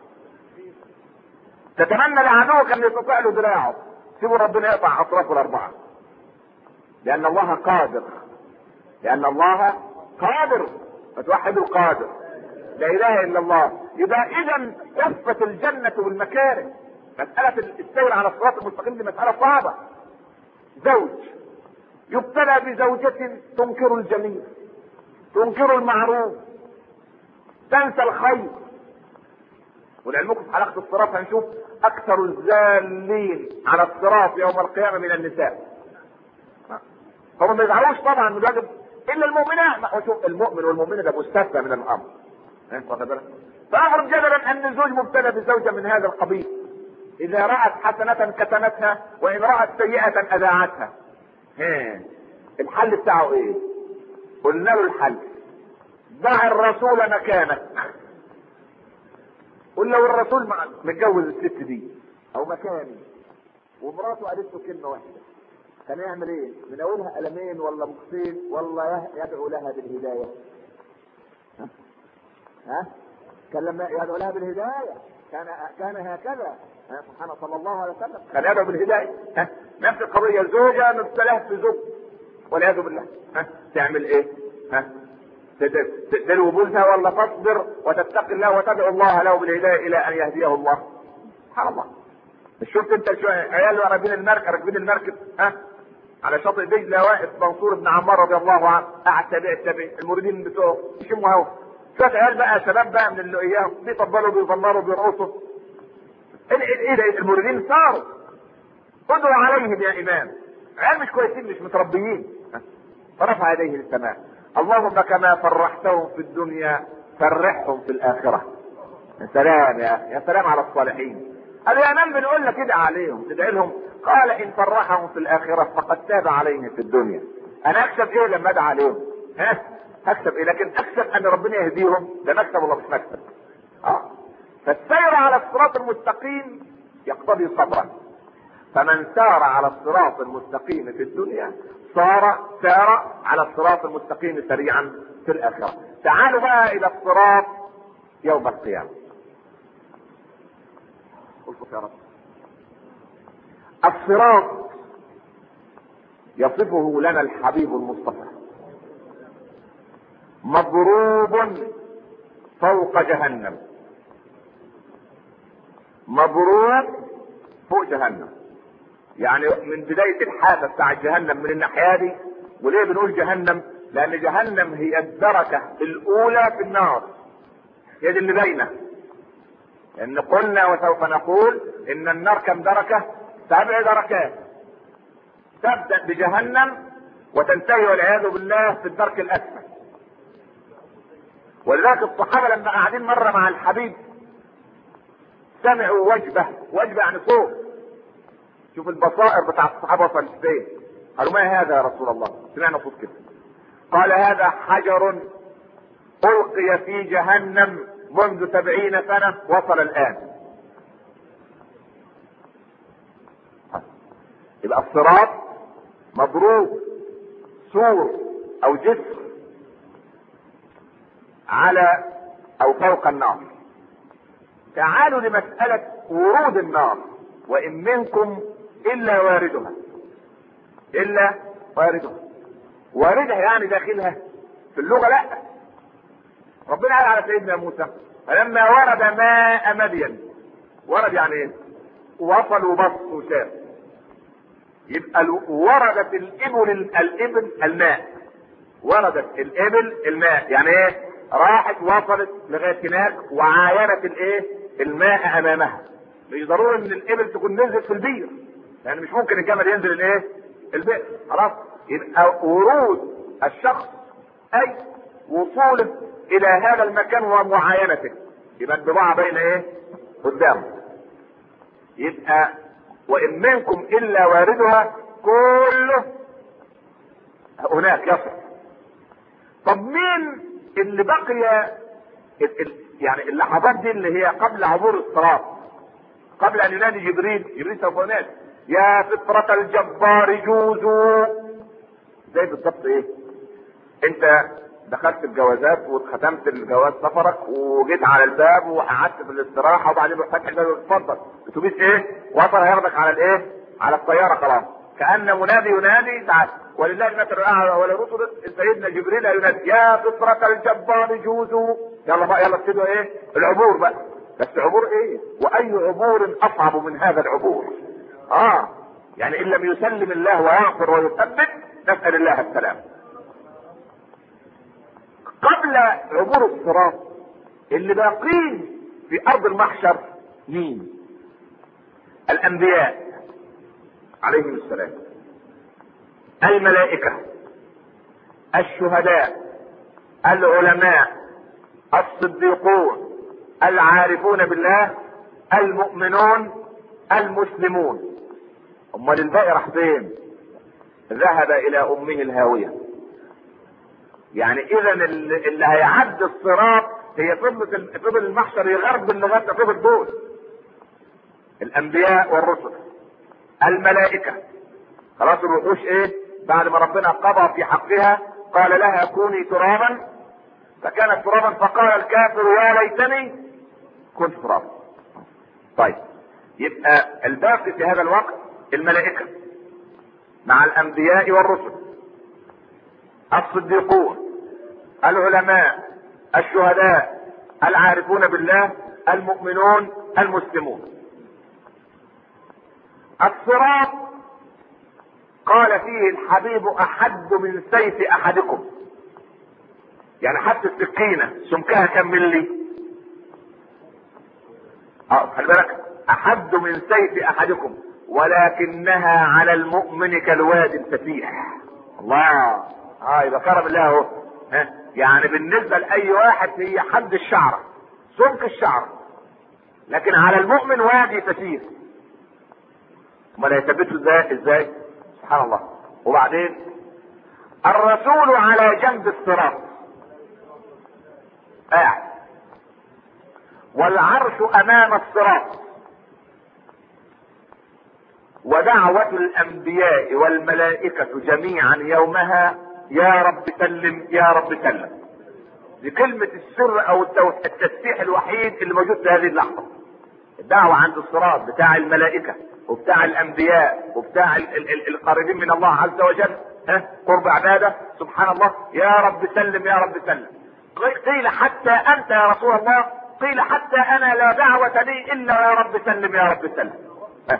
تتمنى لعدوك ان يقطع له ذراعه سيبوا ربنا يقطع اطرافه الاربعه لان الله قادر لان الله قادر فتوحد القادر لا اله الا الله يبقى اذا قصه الجنه والمكاره مساله السير على الصراط المستقيم دي مساله صعبه زوج يبتلى بزوجة تنكر الجميل تنكر المعروف تنسى الخير ولعلمكم في حلقة الصراط هنشوف أكثر الزالين على الصراط يوم القيامة من النساء هم ما يزعلوش طبعا من الواجب إلا المؤمنات ما هو شوف المؤمن والمؤمنة ده مستثنى من الأمر ها، واخد بالك؟ فأفرض جدلا أن الزوج مبتلى بزوجة من هذا القبيل إذا رأت حسنة كتمتها وإن رأت سيئة أذاعتها ها، الحل بتاعه إيه؟ قلنا له الحل ضع الرسول مكانك قل لو الرسول مع- متجوز الست دي او مكاني ومراته قالت له كلمه واحده كان يعمل ايه؟ من اولها قلمين ولا بوكسين ولا يه- يدعو لها بالهدايه؟ ها؟ ها؟ كان لما يدعو لها بالهدايه كان كان هكذا ها؟ سبحانه صلى الله عليه وسلم كان يدعو بالهدايه ها؟ نفس القضيه زوجه مبتلاه في زوج والعياذ بالله ها؟ تعمل ايه؟ ها؟ تدلو بوزها ولا تصبر وتتقي الله وتدعو الله له بالهدايه الى ان يهديه الله سبحان الله مش شفت انت شو عيال راكبين المركب راكبين المركب ها على شاطئ دجله واقف منصور بن عمار رضي الله عنه قاعد تابع تابع المريدين بتوعه يشموا هوا شويه عيال بقى شباب بقى من اللي اياهم بيطبلوا بيزمروا بيرقصوا ايه ايه إيه ده المريدين صاروا ادعوا عليهم يا امام عيال مش كويسين مش متربيين ها؟ فرفع يديه للسماء اللهم كما فرحتهم في الدنيا فرحهم في الاخره يا سلام يا يا سلام على الصالحين قال يا من بنقول لك ادعي عليهم تدعي لهم قال ان فرحهم في الاخره فقد تاب عليهم في الدنيا انا اكسب ايه لما ادعي عليهم ها اكسب ايه لكن اكسب ان ربنا يهديهم ده مكسب ولا مش مكسب اه فالسير على الصراط المستقيم يقتضي صبرا فمن سار على الصراط المستقيم في الدنيا صار سار على الصراط المستقيم سريعا في الاخره تعالوا بقى الى الصراط يوم القيامه قلت يا رب الصراط يصفه لنا الحبيب المصطفى مضروب فوق جهنم مضروب فوق جهنم يعني من بداية الحافة بتاع جهنم من الناحية دي وليه بنقول جهنم؟ لأن جهنم هي الدركة الأولى في النار هي دي اللي باينة لأن قلنا وسوف نقول إن النار كم دركة؟ سبع دركات تبدأ بجهنم وتنتهي والعياذ بالله في الدرك الأسفل ولذلك الصحابة لما قاعدين مرة مع الحبيب سمعوا وجبة وجبة يعني صوت شوف البصائر بتاع الصحابة وصلت فين قالوا ما هذا يا رسول الله سمعنا صوت كده قال هذا حجر ألقي في جهنم منذ سبعين سنة وصل الآن يبقى الصراط مضروب سور أو جسر على أو فوق النار تعالوا لمسألة ورود النار وإن منكم إلا واردها إلا واردها واردها يعني داخلها في اللغة لا ربنا قال على سيدنا موسى فلما ورد ماء مدين ورد يعني ايه وصل وبص وشاف يبقى ال- وردت الابل الابل الماء وردت الابل الماء يعني ايه راحت وصلت لغايه هناك وعاينت الايه الماء امامها مش ضروري ان الابل تكون نزلت في البير يعني مش ممكن الجمل ينزل الايه البئر خلاص يبقى ورود الشخص اي وصوله الى هذا المكان ومعاينته يبقى البضاعه بين ايه قدامه يبقى وان منكم الا واردها كله هناك يصل طب مين اللي بقي ال- ال- يعني اللحظات دي اللي هي قبل عبور الصراط قبل ان ينادي جبريل جبريل سوف ينادي يا فطرة الجبار جوزوا زي بالضبط ايه انت دخلت الجوازات وختمت الجواز سفرك وجيت على الباب وقعدت في الاستراحه وبعدين رحت فاتح الباب اتفضل اتوبيس ايه وصل هياخدك على الايه على الطياره خلاص كان منادي ينادي تعال ولله المثل الاعلى ولرسل سيدنا جبريل ينادي يا فطرة الجبار جوزوا يلا بقى يلا ابتدوا ايه العبور بقى بس عبور ايه واي عبور اصعب من هذا العبور اه يعني ان لم يسلم الله ويغفر ويثبت نسال الله السلام قبل عبور الصراط اللي باقين في ارض المحشر مين الانبياء عليهم السلام الملائكة الشهداء العلماء الصديقون العارفون بالله المؤمنون المسلمون امال الباقي راح فين ذهب الى امه الهاويه يعني اذا اللي هيعدي الصراط هي فضلة فضل المحشر يغرب لغايه فضل دول الانبياء والرسل الملائكه خلاص الوحوش ايه بعد ما ربنا قضى في حقها قال لها كوني ترابا فكانت ترابا فقال الكافر يا ليتني كنت ترابا طيب يبقى الباقي في هذا الوقت الملائكه مع الانبياء والرسل الصديقون العلماء الشهداء العارفون بالله المؤمنون المسلمون الصراط قال فيه الحبيب احد من سيف احدكم يعني حتى السكينة سمكها كم ملي اه خلي بالك احد من سيف احدكم ولكنها على المؤمن كالوادي الفتيح الله اه يبقى كرم الله اهو ها يعني بالنسبة لأي واحد هي حد الشعرة سمك الشعرة لكن على المؤمن وادي فتيح امال هيثبته ازاي ازاي سبحان الله وبعدين الرسول على جنب الصراط قاعد والعرش امام الصراط ودعوة الانبياء والملائكة جميعا يومها يا رب سلم يا رب سلم دي كلمة السر او التسبيح الوحيد اللي موجود في هذه اللحظة الدعوة عند الصراط بتاع الملائكة وبتاع الانبياء وبتاع ال ال ال القريبين من الله عز وجل ها قرب عبادة سبحان الله يا رب سلم يا رب سلم قيل حتى انت يا رسول الله قيل حتى انا لا دعوة لي الا يا رب سلم يا رب سلم ها.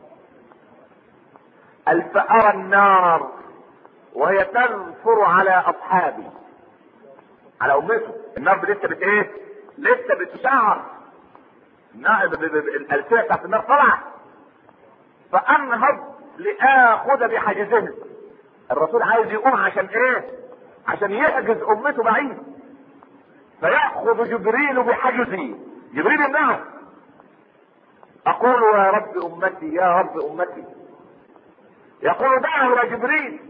الفأرى النار وهي تنفر على اصحابي على امته النار لسه بت ايه لسه بتشعر النار الالسنه بتاعت النار طلعت فانهض لاخذ بحاجزهم الرسول عايز يقوم عشان ايه عشان يحجز امته بعيد فيأخذ جبريل بحجزه جبريل يمنعه اقول يا رب امتي يا رب امتي يقول دعه يا جبريل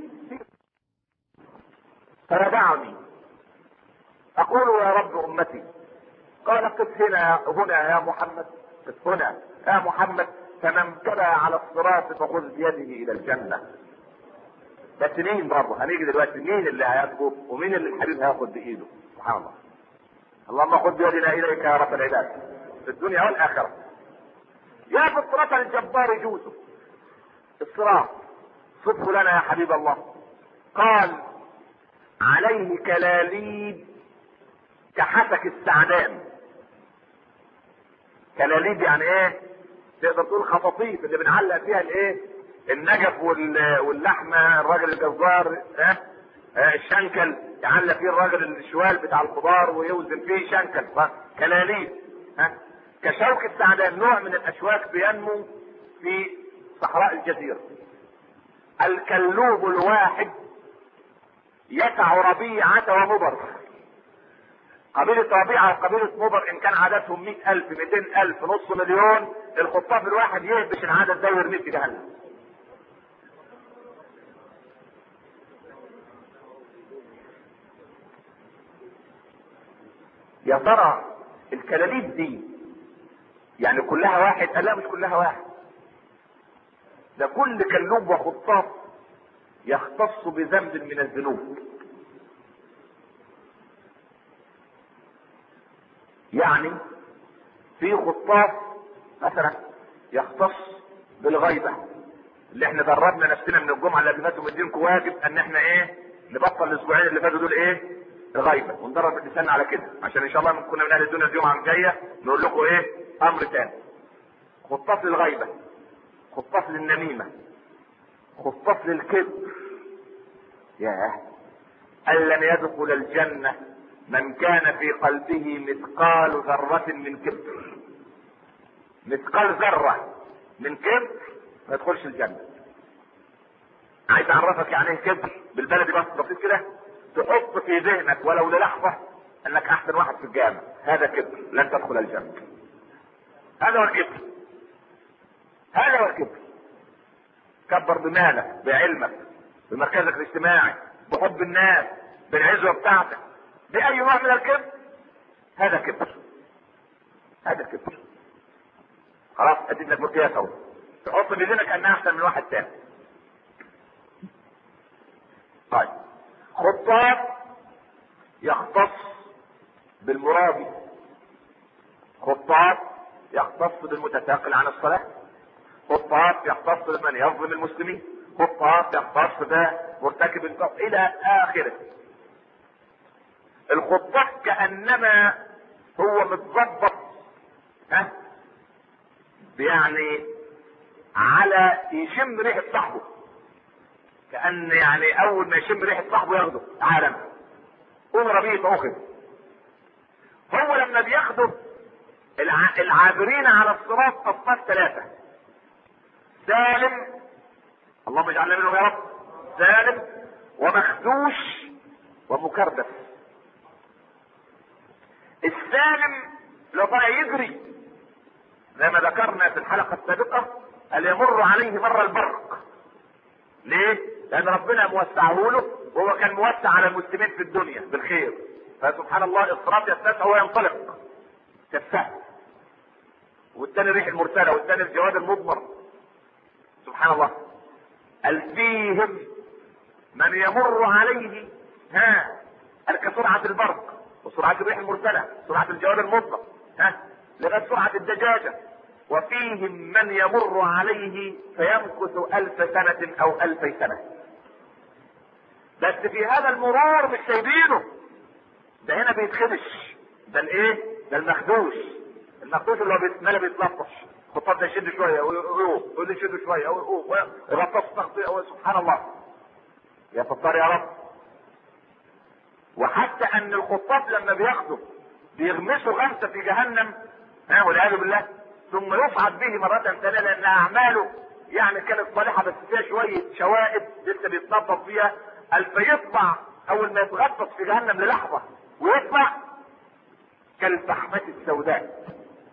فيدعني اقول يا رب امتي قال قف هنا هنا يا محمد قف هنا يا محمد فمن تبع على الصراط فخذ بيده الى الجنه بس مين برضه هنيجي دلوقتي مين اللي هياخده ومين اللي الحبيب هياخد بايده سبحان الله اللهم خذ بيدنا اليك يا رب العباد في الدنيا والاخره يا فطرة الجبار جوزه الصراط صفه لنا يا حبيب الله قال عليه كلاليب كحسك السعدان كلاليب يعني ايه تقدر تقول خطاطيف اللي بنعلق فيها الايه النجف واللحمه الراجل الجزار ها اه الشنكل يعلق فيه الراجل الشوال بتاع الخضار ويوزن فيه شنكل كلاليب ها كشوك السعدان نوع من الاشواك بينمو في صحراء الجزيره الكلوب الواحد يسع ربيعة ومضر قبيلة ربيعة وقبيلة مضر إن كان عددهم مئة ألف مئتين ألف نص مليون الخطاف الواحد يهبش العدد ده ويرميه في جهنم يا ترى الكلاليب دي يعني كلها واحد قال لا مش كلها واحد ده كل كلوب وخطاف يختص بذنب من الذنوب يعني في خطاف مثلا يختص بالغيبة اللي احنا دربنا نفسنا من الجمعة اللي فاتوا مدينكم واجب ان احنا ايه نبطل الاسبوعين اللي فاتوا دول ايه الغيبة وندرب اللسان على كده عشان ان شاء الله كنا من اهل الدنيا الجمعة الجاية نقول لكم ايه امر تاني خطاف للغيبة خطاف للنميمة خطاف للكبر ياه أن لن يدخل الجنة من كان في قلبه مثقال ذرة من كبر مثقال ذرة من كبر ما يدخلش الجنة عايز اعرفك يعني ايه كبر بالبلدي بس بسيط كده تحط في ذهنك ولو للحظة انك احسن واحد في الجامع هذا كبر لن تدخل الجنة هذا هو الكبر هذا هو الكبر كبر بمالك بعلمك بمركزك الاجتماعي بحب الناس بالعزوة بتاعتك بأي نوع من الكبر هذا كبر هذا كبر خلاص اديت لك مقياس اهو تحط بذهنك انها احسن من واحد تاني طيب خطاب يختص بالمرابي خطاب يختص بالمتثاقل عن الصلاة خطاب يختص بمن يظلم المسلمين خطاب يختص بمرتكب الكفر الى اخره الخطاب كانما هو متظبط ها يعني على يشم ريحه صاحبه كان يعني اول ما يشم ريحه صاحبه ياخده عالم امر به فاخذ هو لما بياخده الع... العابرين على الصراط اصناف ثلاثه سالم اللهم اجعلنا منهم يا رب سالم ومخدوش ومكردس السالم لو طلع يجري زي ما ذكرنا في الحلقه السابقه ان يمر عليه مر البرق ليه؟ لان ربنا موسعه له وهو كان موسع على المسلمين في الدنيا بالخير فسبحان الله الصراط يتسع وهو ينطلق كالسهم والثاني ريح المرسله والثاني الجواد المضمر سبحان الله قال فيهم من يمر عليه ها كسرعة البرق وسرعة الريح المرسلة سرعة الجواد المضمر ها لغاية سرعة الدجاجة وفيهم من يمر عليه فيمكث ألف سنة أو ألفي سنة بس في هذا المرور مش سايبينه ده هنا بيتخدش ده الايه ده المخدوش المخدوش اللي هو بيتملى بيتلطش خطاب ده يشد شويه ويقوم يقول لي شد شويه ويقوم يغطس تغطيه سبحان الله يا ستار يا رب وحتى ان الخطاب لما بياخده بيغمسوا غمسه في جهنم ها والعياذ بالله ثم يصعد به مرة ثانية لأن أعماله يعني كانت صالحة بس فيها شوية شوائب لسه بيتنظف فيها قال فيطلع أول ما يتغطس في جهنم للحظة ويطلع كالفحمة السوداء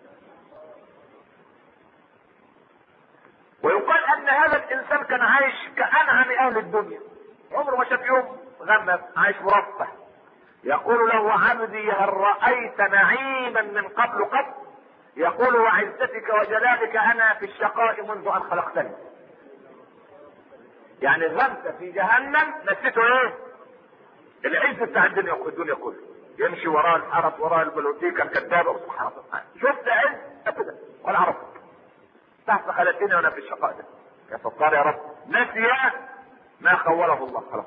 ويقال أن هذا الإنسان كان عايش كأنعم أهل الدنيا عمره ما شاف يوم غمس عايش مرفه يقول له عبدي هل رأيت نعيما من قبل قط يقول وعزتك وجلالك انا في الشقاء منذ ان خلقتني يعني غمسة في جهنم نسيته ايه العز بتاع الدنيا الدنيا كله يمشي وراء الحرس وراء البلوتيكا الكذابة سبحان الله شفت عز ابدا ولا عرفت تحت خلتني وانا في الشقاء ده يا ستار يا رب نسي ما خوله الله خلاص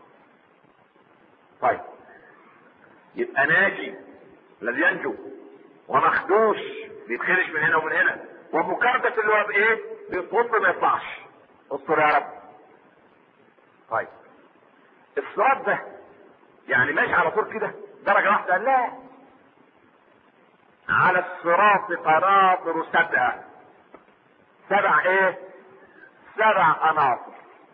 طيب يبقى ناجي الذي ينجو ومخدوش بيتخرج من هنا ومن هنا ومكردس اللي هو بايه بيصب ما يطلعش استر يا رب طيب الصراط ده يعني ماشي على طول كده درجة واحدة لا على الصراط قناطر سبعة سبع ايه سبع قناطر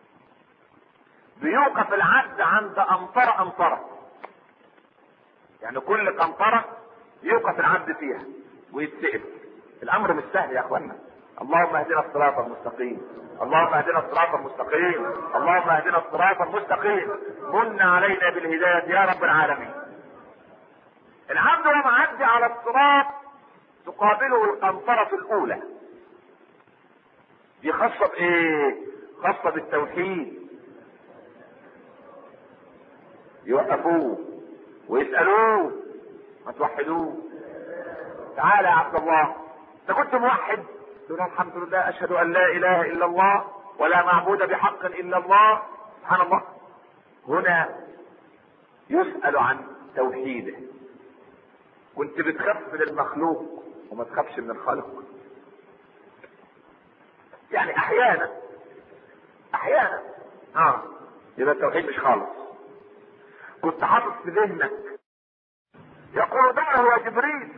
بيوقف العبد عند امطرة امطرة يعني كل قنطرة يوقف العبد فيها ويتسأل الامر مش سهل يا اخوانا اللهم اهدنا الصراط المستقيم اللهم اهدنا الصراط المستقيم اللهم اهدنا الصراط المستقيم من علينا بالهداية يا رب العالمين العبد وهو معدي على الصراط تقابله القنطرة الاولى دي خاصة بايه خاصة بالتوحيد يوقفوه ويسألوه ما توحدوه تعالى يا عبد الله انت كنت موحد تقول الحمد لله اشهد ان لا اله الا الله ولا معبود بحق الا الله سبحان الله هنا يسأل عن توحيده كنت بتخاف من المخلوق وما تخافش من الخالق يعني احيانا احيانا اه يبقى التوحيد مش خالص كنت حاطط في ذهنك يقول دعه يا جبريل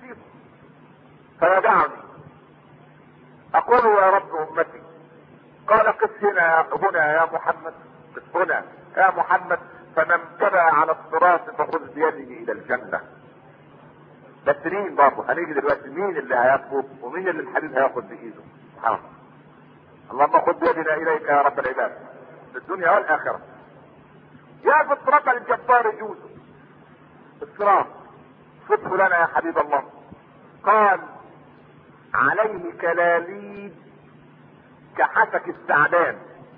فيدعني اقول يا رب امتي قال قف هنا هنا يا محمد قف هنا يا محمد فمن تبع على الصراط فخذ بيده الى الجنه بس مين برضه هنيجي دلوقتي مين اللي هياخد ومين اللي الحبيب هياخد بايده سبحان الله اللهم خذ بيدنا اليك يا رب العباد في الدنيا والاخره يا فطرة الجبار يوسف الصراط صدق لنا يا حبيب الله قال عليه كلاليب كحسك السعدان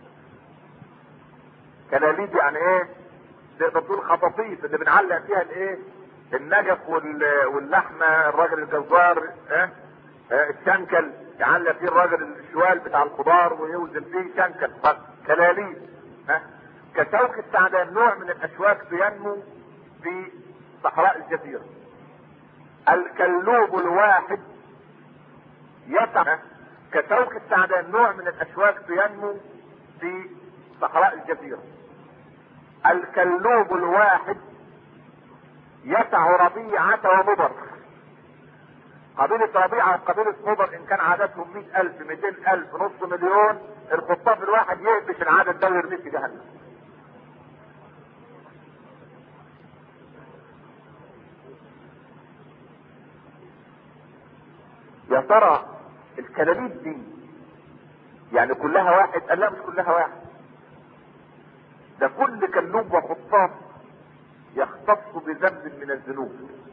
كلاليب يعني ايه تقدر تقول خطاطيف اللي بنعلق فيها الايه النجف وال- واللحمه الراجل الجزار اه اه الشنكل يعلق فيه الراجل الشوال بتاع الخضار ويوزن فيه شنكل كلاليب ها كشوك السعدان نوع من الاشواك بينمو في صحراء الجزيره الكلوب الواحد يسع كشوك السعدان نوع من الاشواك بينمو في صحراء الجزيره الكلوب الواحد يسع ربيعة ومضر قبيلة ربيعة وقبيلة مضر ان كان عددهم مئة الف مئتين الف نص مليون الخطاف الواحد يقبش العدد ده ويرميه في جهنم يا ترى الكلاليب دي يعني كلها واحد قال لا مش كلها واحد ده كل كلوب وخطاف يختص بذنب من الذنوب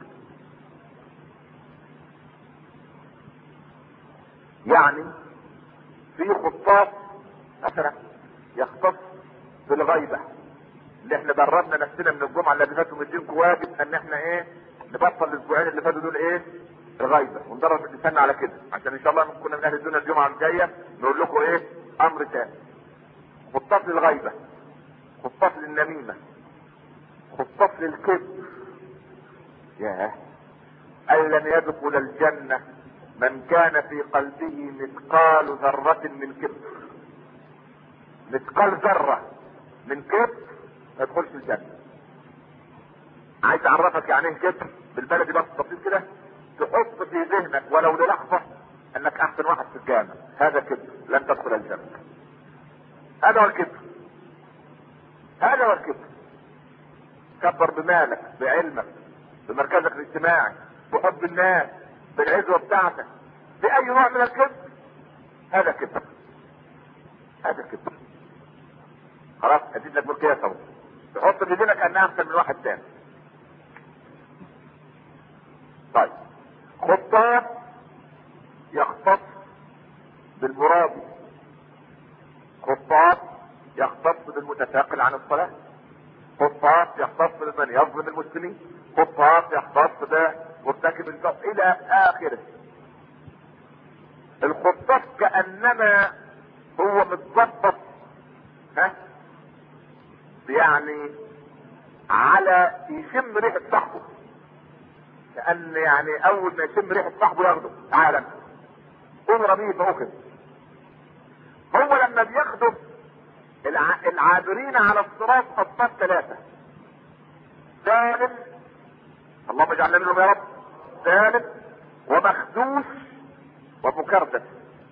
يعني في خطاف مثلا يختص بالغيبة اللي احنا دربنا نفسنا من الجمعة اللي فاتوا مدينكم واجب ان احنا ايه نبطل الاسبوعين اللي فاتوا دول ايه الغيبة وندرب لساننا على كده عشان ان شاء الله كنا من اهل الدنيا الجمعة الجاية نقول لكم ايه امر تاني خطاف للغيبة خطاف للنميمة خطاف للكذب ياه أن لن يدخل الجنة من كان في قلبه مثقال ذرة من كبر مثقال ذرة من كبر ما يدخلش الجنة عايز اعرفك يعني ايه كبر بالبلدي بس بسيط كده تحط في ذهنك ولو للحظة انك احسن واحد في الجامع هذا كبر لن تدخل الجنة هذا هو الكبر هذا هو الكبر كبر بمالك بعلمك بمركزك الاجتماعي بحب الناس بالعزوة بتاعتك بأي نوع من الكبر هذا كبر هذا كبر خلاص اديت لك بالقياس اهو تحط في ذهنك انها احسن من واحد تاني طيب خطاب يختص بالمرابي خطاب يختص بالمتثاقل عن الصلاه خطاف يختص بمن يظلم المسلمين خطاف يختص بمرتكب الجرم الى اخره الخطاف كانما هو متظبط ها يعني على يشم ريحه صاحبه كان يعني اول ما يشم ريحه صاحبه ياخده تعالى قوم رميه فوقه هو لما بياخده الع... العابرين على الصراط خطاب ثلاثة ثالث اللهم اجعلنا منهم يا رب ثالث ومخدوش ومكردس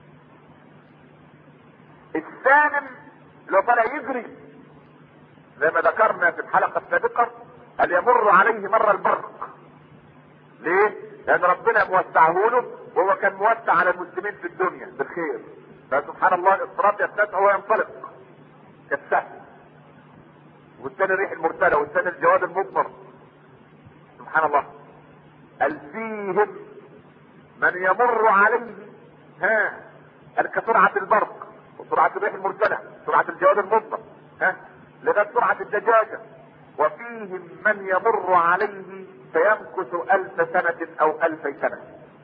الثامن لو طلع يجري زي ما ذكرنا في الحلقة السابقة هل يمر عليه مر البرق ليه؟ لأن ربنا موسعه له وهو كان موسع على المسلمين في الدنيا بالخير فسبحان الله الصراط يتسع وينطلق كالسهل والثاني الريح المرسلة والثاني الجواد المضمر سبحان الله قال فيهم من يمر عليه ها كسرعة البرق وسرعة الريح المرسلة سرعة الجواد المطلق ها لغاية سرعة الدجاجة وفيهم من يمر عليه فيمكث ألف سنة أو ألفي سنة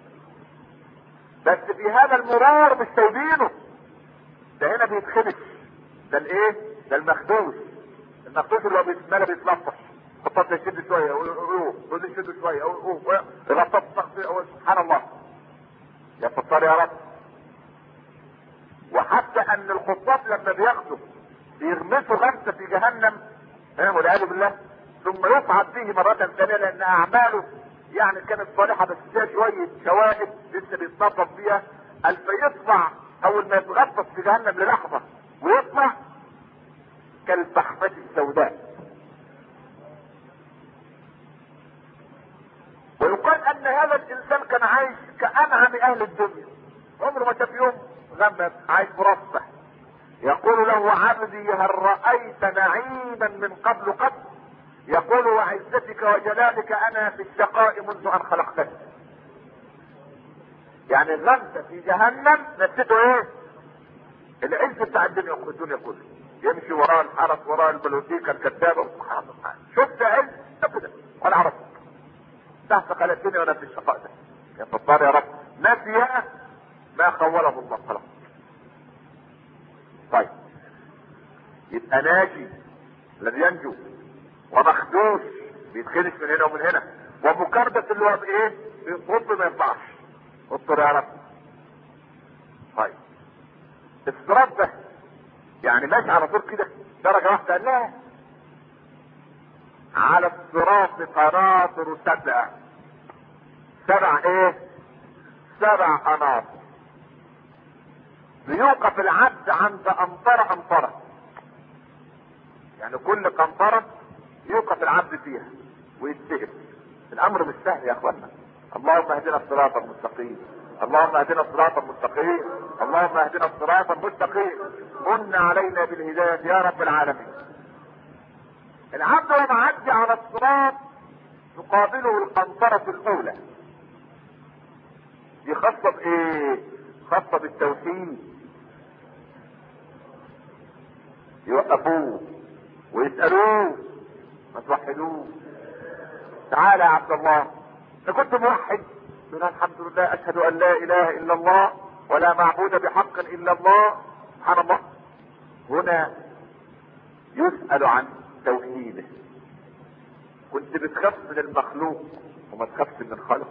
بس في هذا المرور مش سايبينه ده هنا بيتخدش ده الايه ده المخدوش المخدوش اللي هو بيتملى بيتلطش خطط يشد شويه ويروح يشد شويه يغطس سبحان الله يا ستار يا رب وحتى ان الخطاط لما بياخدوا بيغمسوا غمسه في جهنم ها والعياذ بالله ثم يصعد به مرة ثانية لأن أعماله يعني كانت صالحة بس فيها شوية شوائب لسه بيتنظف فيها قال فيطلع أول ما يتغطس في جهنم للحظة ويطلع كالفحمة السوداء ويقال أن هذا الإنسان كان عايش كأنعم أهل الدنيا عمره ما شاف يوم غمس عايش مرفه يقول له عبدي هل رأيت نعيما من قبل قط يقول وعزتك وجلالك انا في الشقاء منذ ان خلقتك يعني غمسه في جهنم نسيته ايه العز بتاع الدنيا الدنيا كلها يمشي وراء الحرس وراء البلوتيكا الكذابه سبحان الله شفت عز ابدا ولا عرفت تحت قلتني وانا في الشقاء ده يا ستار يا رب نسي ما خوله الله خلاص طيب يبقى ناجي الذي ينجو ومخدوش بيتخدش من هنا ومن هنا ومكردس اللي هو بايه؟ بيصد ما ينفعش اصبر يا رب طيب الصراط ده يعني ماشي على طول كده درجه واحده لا على الصراط قناطر سبع سبع ايه؟ سبع قناطر بيوقف العبد عند امطره امطره يعني كل قنطره يوقف العبد فيها ويتسهل الامر مش سهل يا اخوانا اللهم اهدنا الصراط المستقيم اللهم اهدنا الصراط المستقيم اللهم اهدنا الصراط المستقيم من علينا بالهدايه يا رب العالمين العبد وهو معدي على الصراط تقابله القنطرة الأولى دي خاصة بإيه؟ خاصة بالتوحيد يوقفوه ويسألوه ما توحدوه تعالى يا عبد الله انت كنت موحد يقول الحمد لله اشهد ان لا اله الا الله ولا معبود بحق الا الله سبحان الله هنا يسأل عن توحيده كنت بتخاف من المخلوق وما تخافش من الخلق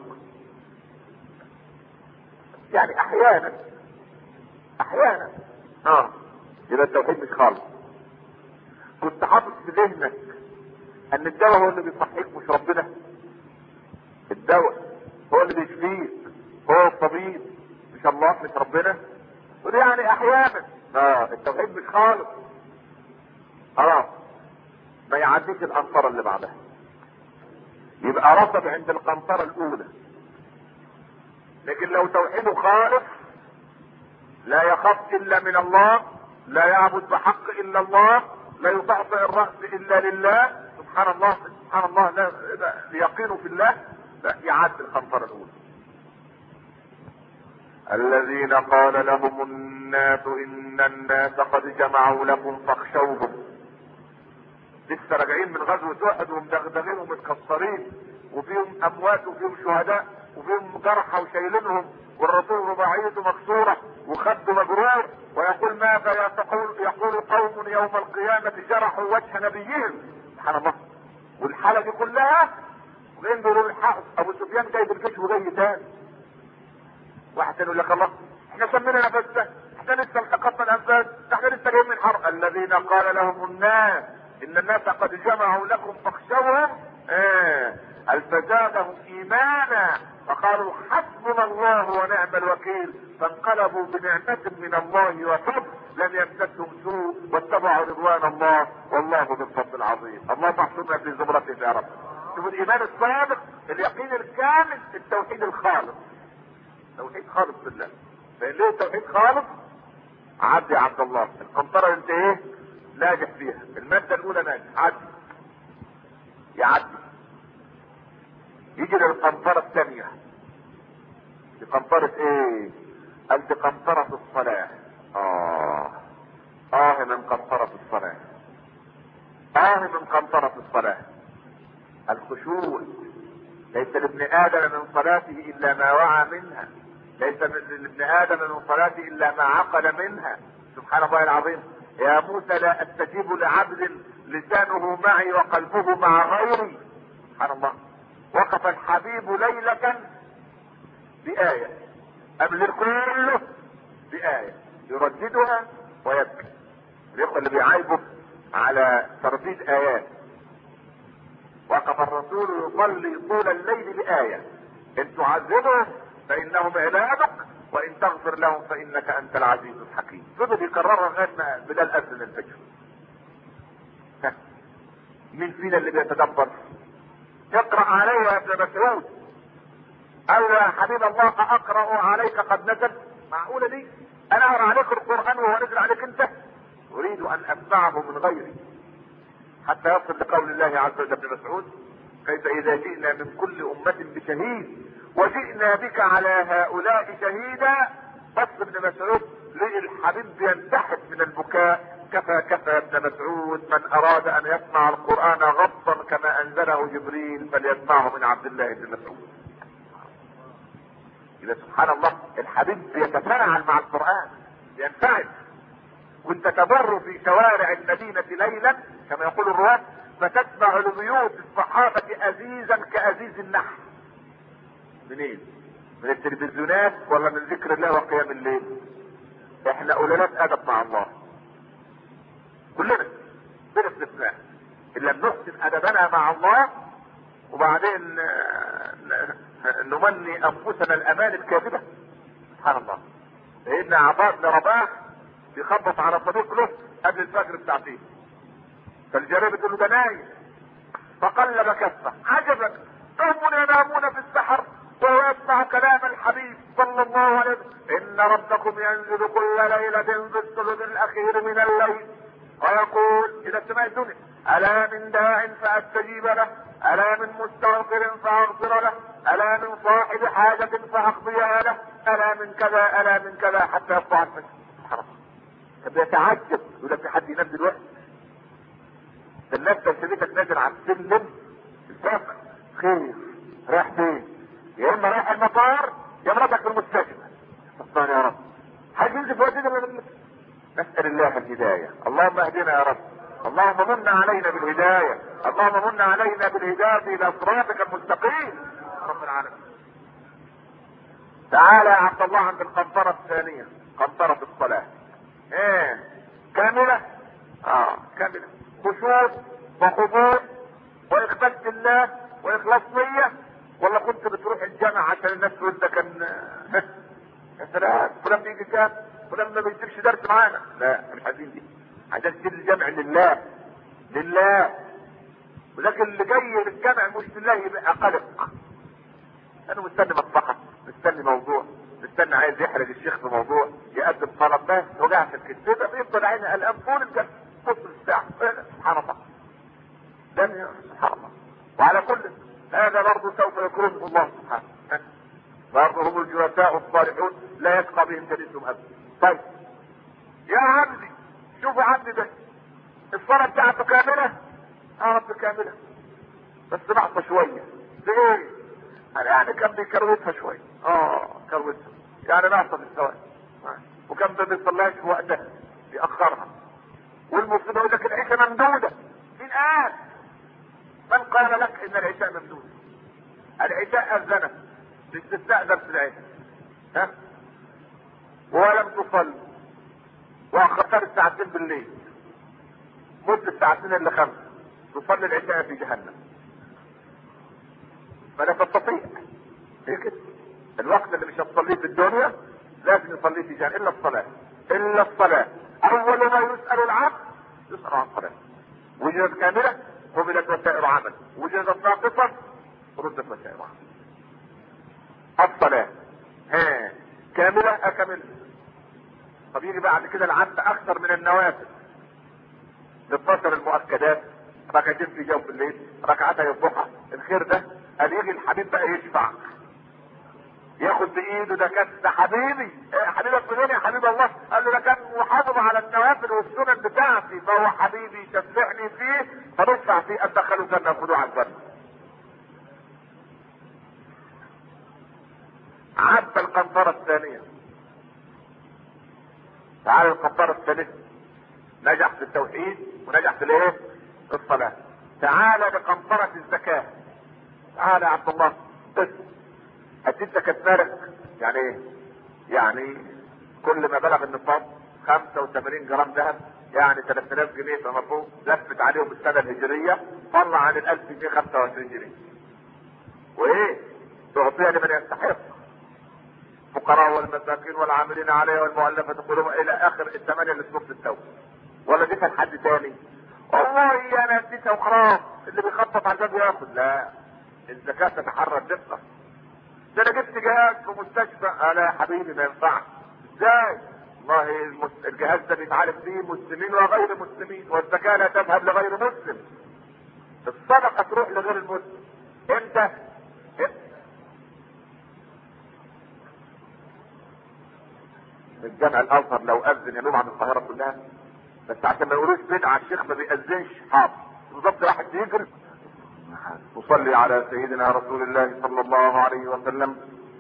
يعني احيانا احيانا اه يبقى التوحيد مش خالص كنت حاطط في ذهنك ان الدواء هو اللي بيصحيك مش ربنا الدواء هو اللي بيشفيك هو الطبيب مش الله مش ربنا ودي يعني احيانا اه التوحيد مش خالص خلاص ما يعديش القنطره اللي بعدها يبقى رصد عند القنطره الاولى لكن لو توحيده خالص لا يخاف الا من الله لا يعبد بحق الا الله لا يطعطع الراس الا لله سبحان الله سبحان الله لا, لا يقين في الله لا يعد القنطره الاولى الذين قال لهم الناس ان الناس قد جمعوا لكم فاخشوهم لسه راجعين من غزوة احد ومدغدغين ومتكسرين وفيهم اموات وفيهم شهداء وفيهم جرحى وشايلينهم والرسول رباعيته مكسورة وخده مجروح ويقول ماذا يقول يقول قوم يوم القيامة جرحوا وجه نبيهم سبحان الله والحالة دي كلها وين بيقولوا الحق ابو سفيان جاي بالجيش وجاي تاني واحد يقول لك الله احنا سمينا نفسنا احنا لسه التقطنا الانفاس احنا لسه جايين من حرب الذين قال لهم الناس ان الناس قد جمعوا لكم فاخشوهم اه فزادهم ايمانا فقالوا حسبنا الله ونعم الوكيل فانقلبوا بنعمة من الله وفضل لم يمسسهم سوء واتبعوا رضوان الله والله ذو الفضل العظيم الله تحصلنا في زمرته يا رب شوف الايمان الصادق اليقين الكامل التوحيد الخالص توحيد خالص بالله فان ليه توحيد خالص عدي يا عبد الله القنطره انت ايه ناجح فيها المادة الأولى ناجح عدي يعدي يجي للقنطرة الثانية قنطرة الصلاة اه اه من قنطرة الصلاة اه من قنطرة الصلاة الخشوع ليس لابن ادم من صلاته الا ما وعى منها ليس لابن ادم من صلاته الا ما عقل منها سبحان الله العظيم يا موسى لا استجيب لعبد لسانه معي وقلبه مع غيري سبحان الله وقف الحبيب ليلة بآية قبل كله بآية يرددها ويبكي الإخوة اللي بيعايبوا على ترديد آيات وقف الرسول يصلي طول الليل بآية إن تعذبهم فإنهم عبادك وإن تغفر لهم فإنك أنت العزيز الحكيم فضل يكررها لغاية ما بلال أذن الفجر ها. مين فينا اللي بيتدبر اقرأ علي يا ابن مسعود قال يا حبيب الله اقرأ عليك قد نزل معقولة دي انا اقرأ عليك القرآن وهو نزل عليك انت اريد ان اسمعه من غيري حتى يصل لقول الله عز وجل ابن مسعود كيف اذا جئنا من كل امة بشهيد وجئنا بك على هؤلاء شهيدا بس ابن مسعود لقي الحبيب ينتحب من البكاء كفى كفى يا ابن مسعود من اراد ان يسمع القرآن غضا كما انزله جبريل فليسمعه من عبد الله بن مسعود إذا سبحان الله الحبيب يتفاعل مع القرآن ينفعل كنت تمر في شوارع المدينة ليلا كما يقول الرواة فتتبع لبيوت الصحابة أزيزا كأزيز النحل منين؟ من التلفزيونات ولا من ذكر الله وقيام الليل؟ احنا قلالات أدب مع الله كلنا بلا استثناء إن لم نحسن أدبنا مع الله وبعدين نمني انفسنا الامان الكاذبه سبحان الله سيدنا عطاء بن رباح بيخبط على صديق له قبل الفجر بساعتين فالجاريه بتقول له ده نايم فقلب كفه عجبا قوم ينامون في السحر وهو يسمع كلام الحبيب صلى الله عليه وسلم ان ربكم ينزل كل ليله في الثلث الاخير من الليل ويقول الى السماء الدنيا الا من داع فاستجيب له الا من مستغفر فاغفر له الا من صاحب حاجة فاقضيها له الا من كذا الا من كذا حتى يطلع الفجر سبحان الله طب يتعجب يقول لك في حد ينام دلوقتي ده الناس تنسلتك نازل على السلم الفجر خير رايح فين يا اما رايح المطار يا مراتك في المستشفى سبحان يا رب هتنزل في وقت نسأل الله الهداية اللهم اهدنا يا رب اللهم من علينا بالهداية اللهم من علينا بالهداية الى صراطك المستقيم رب العالمين تعالى يا عبد الله عند القنطرة الثانية قنطرة الصلاة ايه كاملة اه كاملة خشوع وخضوع واخبات الله واخلاص نية ولا كنت بتروح الجامع عشان الناس تقول ده كان يا سلام فلان بيجي كام فلان ما بيجيبش درس معانا لا مش عايزين دي عشان تجيب الجامع لله لله ولكن اللي جاي للجامع مش لله يبقى قلق انا مستني مصلحة مستني موضوع مستني عايز يحرج الشيخ في موضوع يقدم طلب بس وجع في الكتاب بيفضل عيني قلقان طول الجلسة نص الساعة سبحان الله ده سبحان الله وعلى كل هذا برضه سوف يكرمه الله سبحانه برضه هم الجلساء الصالحون لا يشقى بهم جليسهم ابدا طيب يا عبدي شوفوا عبدي ده الصلاة بتاعته كاملة اه رب كاملة بس ناقصة شوية ليه؟ انا يعني كان بيكروتها شوية اه كروتها يعني ناقصة في الثواني وكان ما بيصليهاش في وقتها بيأخرها والمسلم يقول لك العشاء ممدودة مين قال؟ من قال لك ان العشاء ممدودة؟ العشاء أذنت باستثناء درس العشاء ها؟ ولم تصلي واخرتها الساعتين بالليل مدة ساعتين الا خمسة تصلي العشاء في جهنم فلا تستطيع هي كده الوقت اللي مش هتصليه في الدنيا لازم يصليه في جهنم الا الصلاة الا الصلاة اول ما يسأل العبد يسأل عن الصلاة وجدت كاملة قبلت وسائر عمل وجدت ناقصة ردت وسائر عمل الصلاة ها كاملة اكمل طب يجي بعد كده العبد اكثر من النوافل 12 المؤكدات ركعتين في جوف الليل ركعتي الضحى الخير ده قال يجي الحبيب بقى يشفع ياخد بايده ده كان ده حبيبي إيه حبيبك منين يا حبيب الله قال له ده كان محافظ على النوافل والسنن بتاعتي فهو حبيبي شفعني فيه فندفع فيه ادخله الجنه وخدوه على الجنه عدى القنطرة الثانية تعال القنطرة الثالثة نجح في التوحيد ونجح في الايه؟ في الصلاة تعال لقنطرة الزكاة تعال يا عبد الله بس اديت زكاة مالك يعني ايه؟ يعني كل ما بلغ النصاب 85 جرام ذهب يعني 3000 جنيه فما فوق لفت عليهم السنة الهجرية طلع عن ال 1000 جنيه 25 جنيه وايه؟ تعطيها لمن يستحق الفقراء والمساكين والعاملين عليها والمؤلفة قلوبهم الى اخر الثمانية اللي في نص التوبة ولا دي كان حد تاني والله انا اديتها وخلاص اللي بيخطط على الباب ياخد لا الزكاة تتحرى الدقة ده انا جبت جهاز في مستشفى آه لا يا حبيبي ما ينفعش ازاي والله المس- الجهاز ده بيتعالج فيه مسلمين وغير مسلمين والزكاة لا تذهب لغير مسلم الصدقة تروح لغير المسلم امتى؟ امتى؟ الجامع الازهر لو اذن ينوم عن القاهره كلها بس عشان ما يقولوش بدعه الشيخ ما بيأذنش حاضر بالظبط واحد بيجري نصلي على سيدنا رسول الله صلى الله عليه وسلم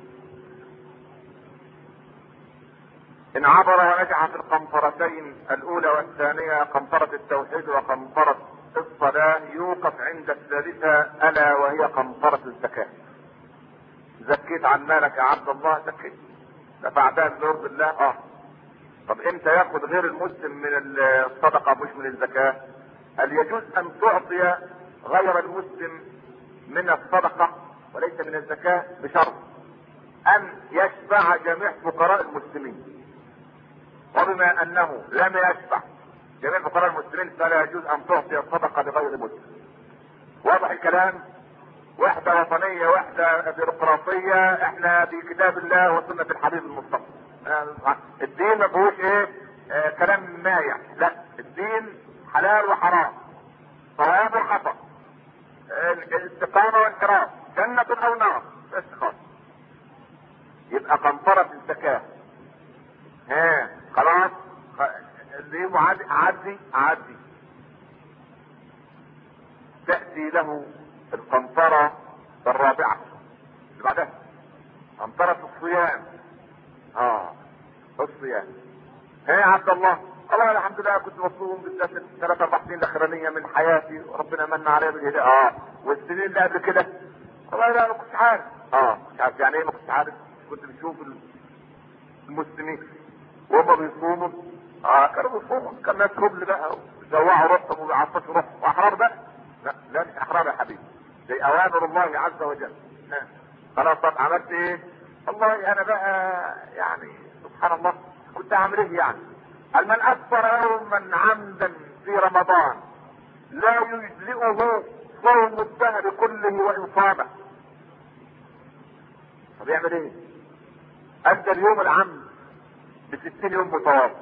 ان عبر ونجح في القنطرتين الاولى والثانيه قنطره التوحيد وقنطره الصلاه يوقف عند الثالثه الا وهي قنطره الزكاه زكيت عن مالك يا عبد الله زكيت دفعتها بنور بالله اه طب امتى ياخد غير المسلم من الصدقه مش من الزكاه هل يجوز ان تعطي غير المسلم من الصدقه وليس من الزكاه بشرط ان يشفع جميع فقراء المسلمين وبما انه لم يشفع جميع فقراء المسلمين فلا يجوز ان تعطي الصدقه لغير مسلم واضح الكلام وحدة وطنية وحدة بيروقراطية احنا في كتاب الله وسنة الحبيب المصطفى آه، الدين ما فيهوش ايه آه كلام مايع لا الدين حلال وحرام صواب وخطأ آه، الاستقامة والحرام جنة او نار بس خالص يبقى قنطرة الزكاة ها خلاص خ- اللي هو عادي عادي عادي تأتي له القنطرة الرابعة اللي بعدها قنطرة الصيام اه الصيام ها يا عبد الله والله الحمد لله كنت مصوم بالذات الثلاث اربع سنين الاخرانيه من حياتي وربنا من عليا بالهدايه اه والسنين اللي قبل كده والله لا ما كنتش عارف اه مش عارف يعني ايه ما كنتش عارف كنت بشوف المسلمين وهم بيصوموا اه كانوا بيصوموا كان ناس هبل بقى ويجوعوا راسهم ويعطشوا راسهم واحرار بقى لا لا مش احرار يا حبيبي دي اوامر الله عز وجل ها. خلاص طب عملت ايه؟ والله انا بقى يعني سبحان الله كنت اعمل ايه يعني؟ قال من افطر يوما عمدا في رمضان لا يجزئه صوم الدهر كله وان صام طب يعمل ايه؟ ادى اليوم العمد بستين يوم متواصل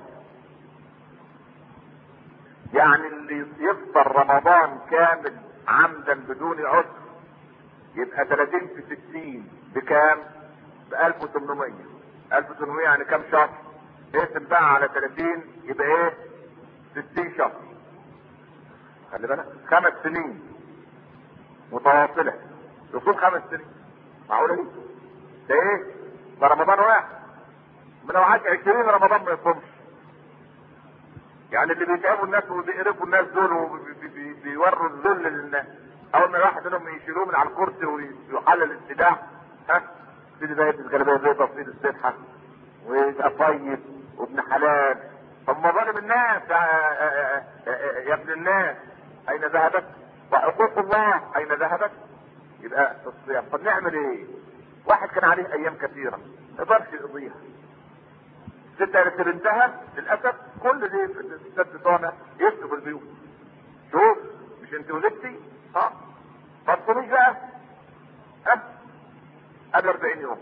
يعني اللي يفطر رمضان كامل عمدا بدون عذر يبقى 30 في 60 بكام؟ ب 1800 1800 يعني كام شهر؟ اقسم بقى على 30 يبقى ايه؟ 60 شهر خلي بالك خمس سنين متواصلة يصوم خمس سنين معقولة دي؟ ده ايه؟ ده رمضان واحد من لو عاش 20 رمضان ما يصومش يعني اللي بيتعبوا الناس وبيقرفوا الناس دول وبيوروا الذل للناس اول ما واحد منهم يشيلوه من على الكرسي ويحلل السلاح ها يبتدي بقى يلبس جلابيه بيضاء في ايد السبحه ويبقى طيب وابن حلال طب ما ظالم الناس يا, يا- يا- يا ابن الناس اين ذهبت؟ وحقوق الله اين ذهبت؟ يبقى الصيام طب نعمل ايه؟ واحد كان عليه ايام كثيره ما يقدرش يقضيها الست قالت بنتها للاسف كل دي الستات بتوعنا يفتوا في البيوت شوف مش انت ولدتي اه ما تصوميش بقى ها قبل 40 يوم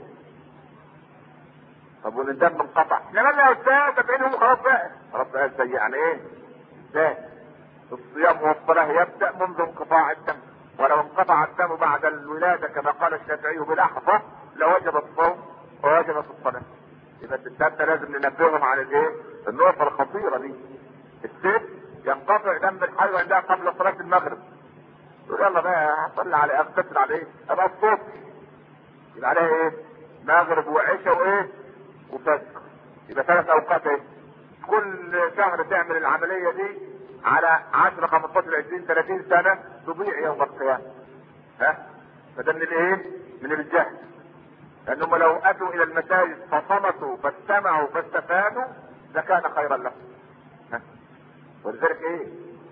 طب والدم انقطع احنا مالنا يا استاذ 40 يوم خلاص بقى خلاص بقى ازاي يعني ايه ازاي الصيام والصلاه يبدا منذ انقطاع الدم ولو انقطع الدم بعد الولاده كما قال الشافعي بلحظه لوجب الصوم ووجبت الصلاة يبقى الستات ده لازم ننبههم على الايه؟ النقطة الخطيرة دي الست ينقطع دم الحيض عندها قبل صلاة المغرب يقول يلا بقى هصلي على اغتسل على ايه؟ ابقى الصبح يبقى عليها ايه؟ مغرب وعشاء وايه؟ وفجر يبقى ثلاث اوقات ايه؟ كل شهر تعمل العملية دي على 10 15 20 30 سنة تضيع يوم القيامة ها؟ فده من الايه؟ من الجهل لانهم لو اتوا الى المساجد فصمتوا فاستمعوا فاستفادوا لكان خيرا لهم ها؟ ولذلك ايه؟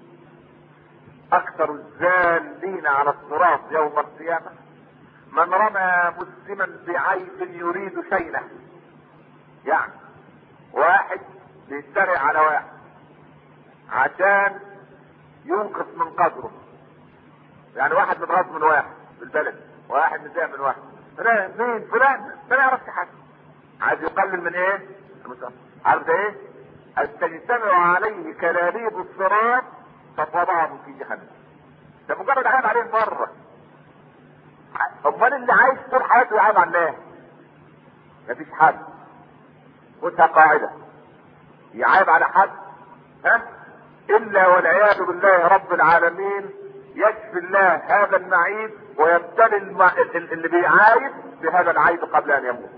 اكثر الزالين على الصراط يوم القيامة من رمى مسلما بعيب يريد شينه يعني واحد بيتريق على واحد عشان ينقص من قدره يعني واحد متغاظ من واحد في البلد واحد متضايق من واحد فلان مين فلان ما يعرفش حاجه عايز يقلل من ايه؟ عارف ده ايه؟ أن تجتمع عليه كلاليب الصراط فوضعه في جهنم ده مجرد عيب عليه مره امال اللي عايش طول حياته يعيب على الناس مفيش حد خدها قاعده يعيب على حد ها الا والعياذ بالله رب العالمين يشفي الله هذا المعيب ويبتلي المع... اللي بيعايب بهذا العيب قبل ان يموت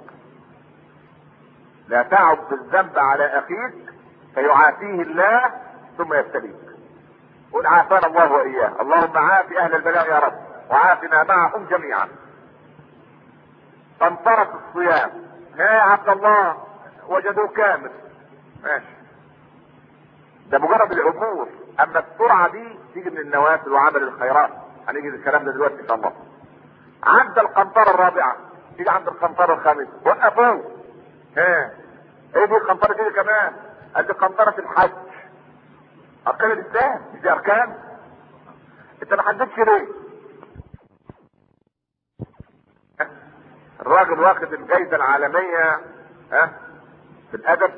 لا تعب بالذنب على اخيك فيعافيه الله ثم يبتليك قل عافانا الله واياه اللهم عاف اهل البلاء يا رب وعافنا معهم جميعا فانطرف الصيام ها يا عبد الله وجدوه كامل ماشي ده مجرد العبور اما السرعه دي تيجي من النوافل وعمل الخيرات هنيجي للكلام ده دلوقتي ان شاء الله عند القنطره الرابعه تيجي عند القنطره الخامسه وقفوه ها ايه دي القنطره دي كمان قال دي قنطره الحج اركان الاسلام مش دي اركان انت ما حددتش ليه الراجل واخد الجائزه العالميه ها في الادب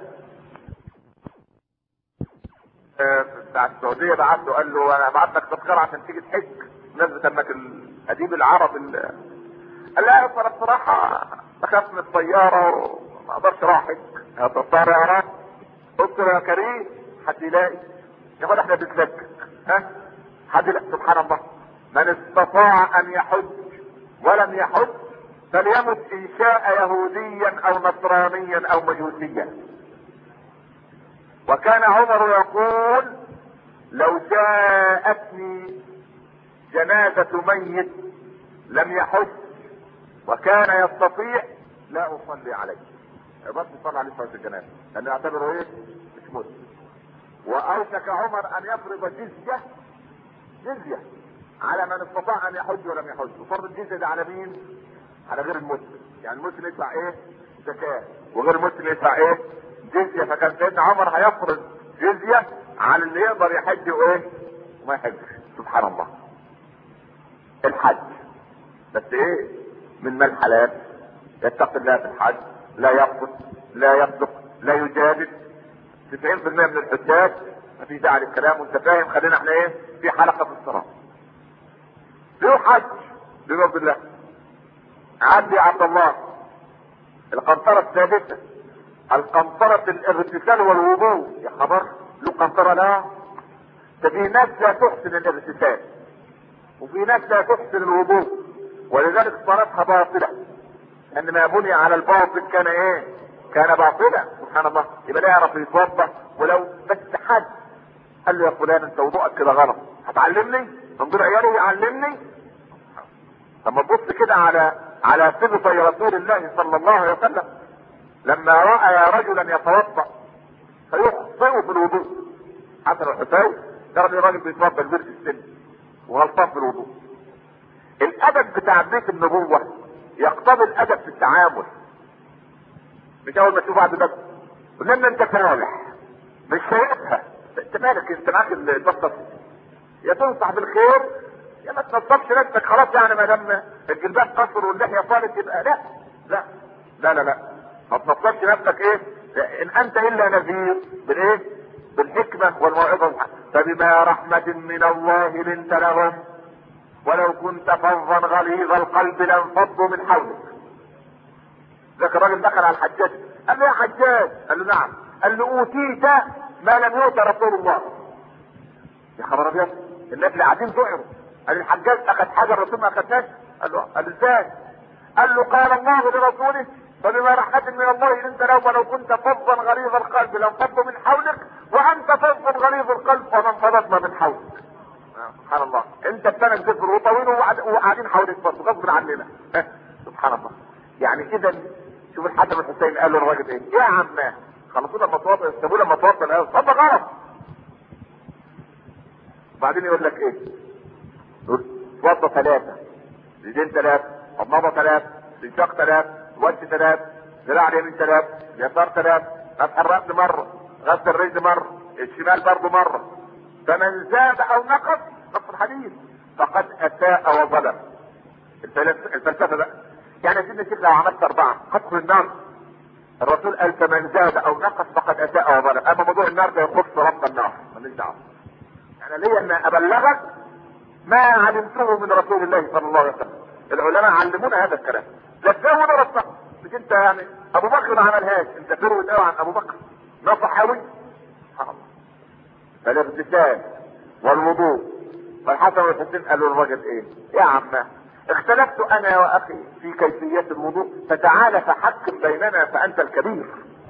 بتاع السعوديه بعت له قال له انا بعت لك تذكره عشان تيجي تحج بمناسبه انك الاديب العرب ال... قال لا انا بصراحه بخاف من الطياره وما اقدرش اروح احج الطياره قلت له يا كريم حد يلاقي يقول احنا بنتلكك ها حد يلاقي سبحان الله من استطاع ان يحج ولم يحج فليمت ان شاء يهوديا او نصرانيا او مجوسيا وكان عمر يقول لو جاءتني جنازة ميت لم يحج وكان يستطيع لا اصلي عليه بس صلى عليه صلاة الجنازة لان يعتبره ايه مش مسلم واوشك عمر ان يفرض جزية جزية على من استطاع ان يحج ولم يحج وفرض الجزية ده على مين على غير المسلم يعني المسلم يدفع ايه زكاة وغير المسلم يدفع ايه جزية فكان سيدنا عمر هيفرض جزية على اللي يقدر يحج وايه وما يحجش سبحان الله الحج بس ايه من مال حلال يتقي الله في الحج لا يقصد لا يصدق لا يجادل 90% من الحجاج ما فيش داعي للكلام وانت فاهم خلينا احنا ايه في حلقه في الصلاه له حج بفضل الله عدي يا عبد الله القنطرة الثالثة القنطرة الاغتسال والوضوء يا خبر له قنطرة لا ده في ناس لا تحسن الاغتسال وفي ناس لا تحسن الوضوء ولذلك صلاتها باطلة ان ما بني على الباطل كان ايه كان باطلا سبحان الله يبقى لا يعرف يتوضا ولو بس حد قال له يا فلان انت وضوءك كده غلط هتعلمني من دون عيالي يعلمني لما تبص كده على على سبط رسول الله صلى الله عليه وسلم لما راى رجلا يتوضا فيخطئ في الوضوء حسن الحسين ترى الراجل بيتوضا البرد السن وغلطان في الوضوء الادب بتاع بيت النبوه يقتضي الادب في التعامل مش اول ما تشوف واحد بس ولما انت فالح مش شايفها انت مالك انت معاك البطه يا تنصح بالخير يا ما تنصفش نفسك خلاص يعني ما دام الجلباب قصر واللحيه طالت يبقى لا لا لا لا لا ما تنصفش نفسك ايه ان انت الا نذير بالايه بالحكمه والموعظه فبما رحمه من الله لنت لهم ولو كنت فظا غليظ القلب لانفضوا من حولك ذاك الراجل دخل على الحجاج قال له يا حجاج قال له نعم قال له اوتيت ما لم يؤت رسول الله يا خبر ابيض الناس اللي قاعدين ذعروا قال الحجاج اخذ حاجه الرسول ما اخذناش قال له قال ازاي قال له قال الله لرسوله فبما رحمة من الله انت لو ولو كنت فظا غليظ القلب لانفضوا من حولك وانت فظ غليظ القلب ومن فضضنا من حولك سبحان الله انت بتنك زفر وطويل وقاعدين حواليك برضه غصب عننا سبحان الله يعني اذا شوف الحسن الحسين قال له الراجل ايه يا عماه خلصوا لما توضى سابوه لما توضى الاول اتفضل غلط وبعدين يقول لك ايه يقول توضى ثلاثة رجلين ثلاثة مضمضة ثلاثة استنشاق ثلاثة وجه ثلاثة ذراع اليمين ثلاثة يسار ثلاثة مسح الرأس مرة غسل الرجل مرة الشمال برضه مرة فمن زاد او نقص نص الحديث فقد اساء وظلم الفلسفه بقى يعني يا سيدنا الشيخ لو عملت اربعه هدخل النار الرسول قال فمن زاد او نقص فقد اساء وظلم اما موضوع النار ده يخص رب النار ماليش دعوه يعني ليا ان ابلغك ما علمته من رسول الله صلى الله عليه وسلم العلماء علمونا هذا الكلام لا تفهموا درسنا مش انت يعني ابو بكر ما عملهاش انت تروي قوي عن ابو بكر نصح قوي سبحان الله فالاغتسال والوضوء فالحسن والحسين قالوا للراجل ايه يا عمه اختلفت انا واخي في كيفية الوضوء فتعال فحكم بيننا فانت الكبير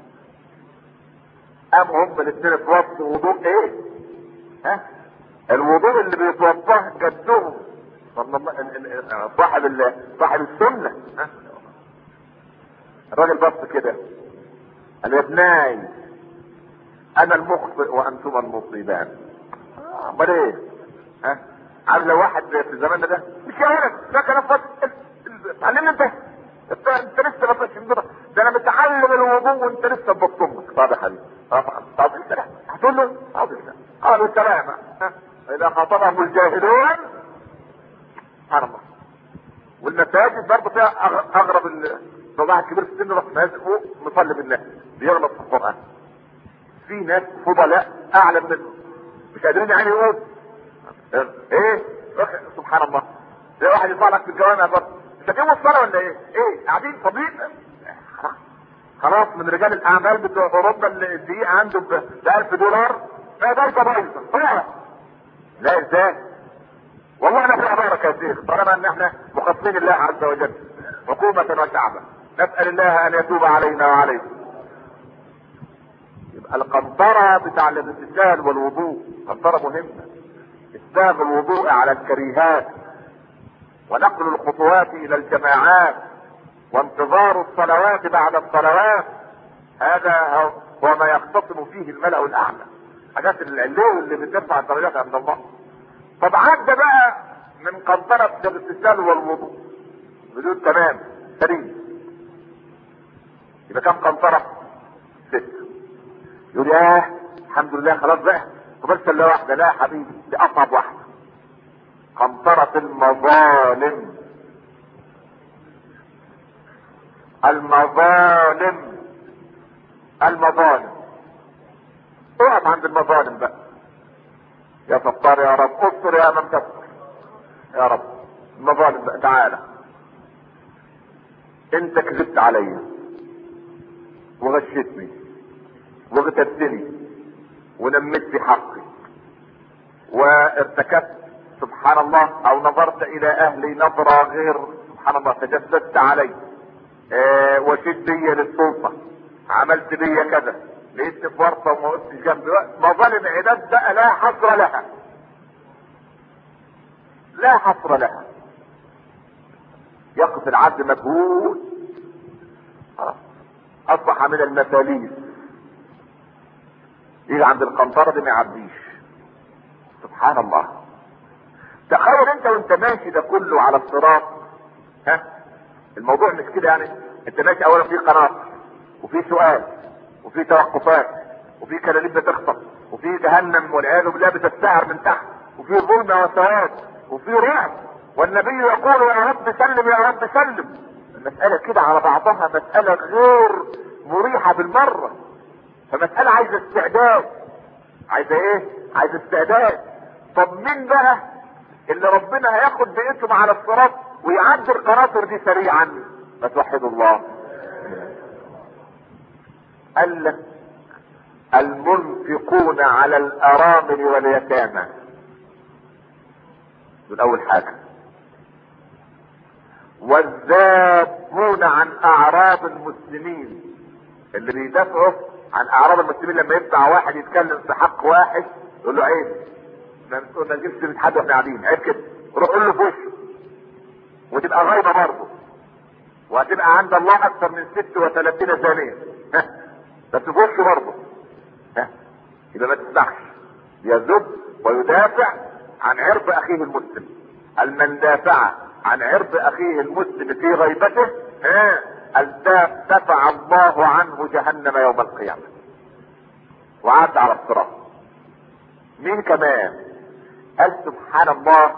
ام هم الاثنين اتوضوا وضوء ايه ها الوضوء اللي بيتوضاه جدهم صلى الله صاحب ال... صاحب السنه ها الراجل بص كده قال يا ابناي انا المخطئ وانتم المصيبان امال ايه ها عارف لو واحد في زماننا ده مش يا ولد ده كلام فاضي اتعلمني انت انت انت لسه ما فيش ده انا متعلم الوضوء وانت لسه بتطمك طب يا حبيبي طب انت لا هتقول له طب انت قالوا السلام اذا خاطبهم الجاهلون سبحان الله والمساجد برضه فيها اغرب الصباح الكبير في السن راح نازل فوق مصلي بالله بيغلط في القران في ناس فضلاء اعلى منه مش قادرين يعني يقول ايه سبحان الله زي واحد يطلع لك في الجوامع برضه انت كام الصلاه ولا ايه؟ ايه قاعدين فاضيين خلاص من رجال الاعمال بتوع اوروبا اللي الدقيقه عنده ب 1000 دولار لا ضربه بايظه لا ازاي؟ والله انا فيها بركه يا شيخ طالما ان احنا مخصصين الله عز وجل حكومه وشعبا نسال الله ان يتوب علينا وعليكم يبقى القنطرة بتاع الاغتسال والوضوء قنطرة مهمة اسباب الوضوء على الكريهات ونقل الخطوات الى الجماعات وانتظار الصلوات بعد الصلوات هذا هو ما يختصم فيه الملأ الاعلى حاجات العلو اللي بترفع الدرجات عند الله طب عدى بقى من قنطرة الاغتسال والوضوء بدون تمام سليم يبقى كم قنطرة؟ ست يقول ياه الحمد لله خلاص بقى وبس الا واحده لا يا حبيبي دي اصعب واحده قنطرة المظالم المظالم المظالم اقف عند المظالم بقى يا ستار يا رب استر يا من تستر يا رب المظالم بقى تعالى انت كذبت عليا وغشتني واغتبتني ونمت في حقي وارتكبت سبحان الله او نظرت الى اهلي نظرة غير سبحان الله تجسست علي اه وشيت بيا للسلطة عملت بيا كذا لقيت في ورطة وما قلتش جنبي مظالم عباد بقى لا حصر لها لا حصر لها يقف العبد مجهول اصبح من المثاليث يجي عند القنطرة دي ما يعديش سبحان الله تخيل انت وانت ماشي ده كله على الصراط ها الموضوع مش كده يعني انت ماشي اولا في قناطر وفي سؤال وفي توقفات وفي كلاليب بتخطف وفي جهنم والعياذ بالله بتستعر من تحت وفي ظلمة وسواد وفي رعب والنبي يقول يا رب سلم يا رب سلم المسألة كده على بعضها مسألة غير مريحة بالمرة فمسألة عايزة استعداد عايزة ايه عايزة استعداد طب مين بقى اللي ربنا هياخد باسم على الصراط ويعدي القناطر دي سريعا ما توحدوا الله قال لك المنفقون على الارامل واليتامى دول اول حاجة والذابون عن اعراض المسلمين اللي بيدافعوا عن اعراض المسلمين لما يطلع واحد يتكلم في حق واحد يقول له عيب ما ما تجيبش من حد واحنا قاعدين عيب كده روح قول له في وشه وتبقى غايبه برضه وهتبقى عند الله اكثر من 36 ثانيه بس في وشه برضه يبقى ما تسمعش يذب ويدافع عن عرض اخيه المسلم المن دافع عن عرض اخيه المسلم في غيبته ها دفع الله عنه جهنم يوم القيامه وعاد على الصراط مين كمان قال سبحان الله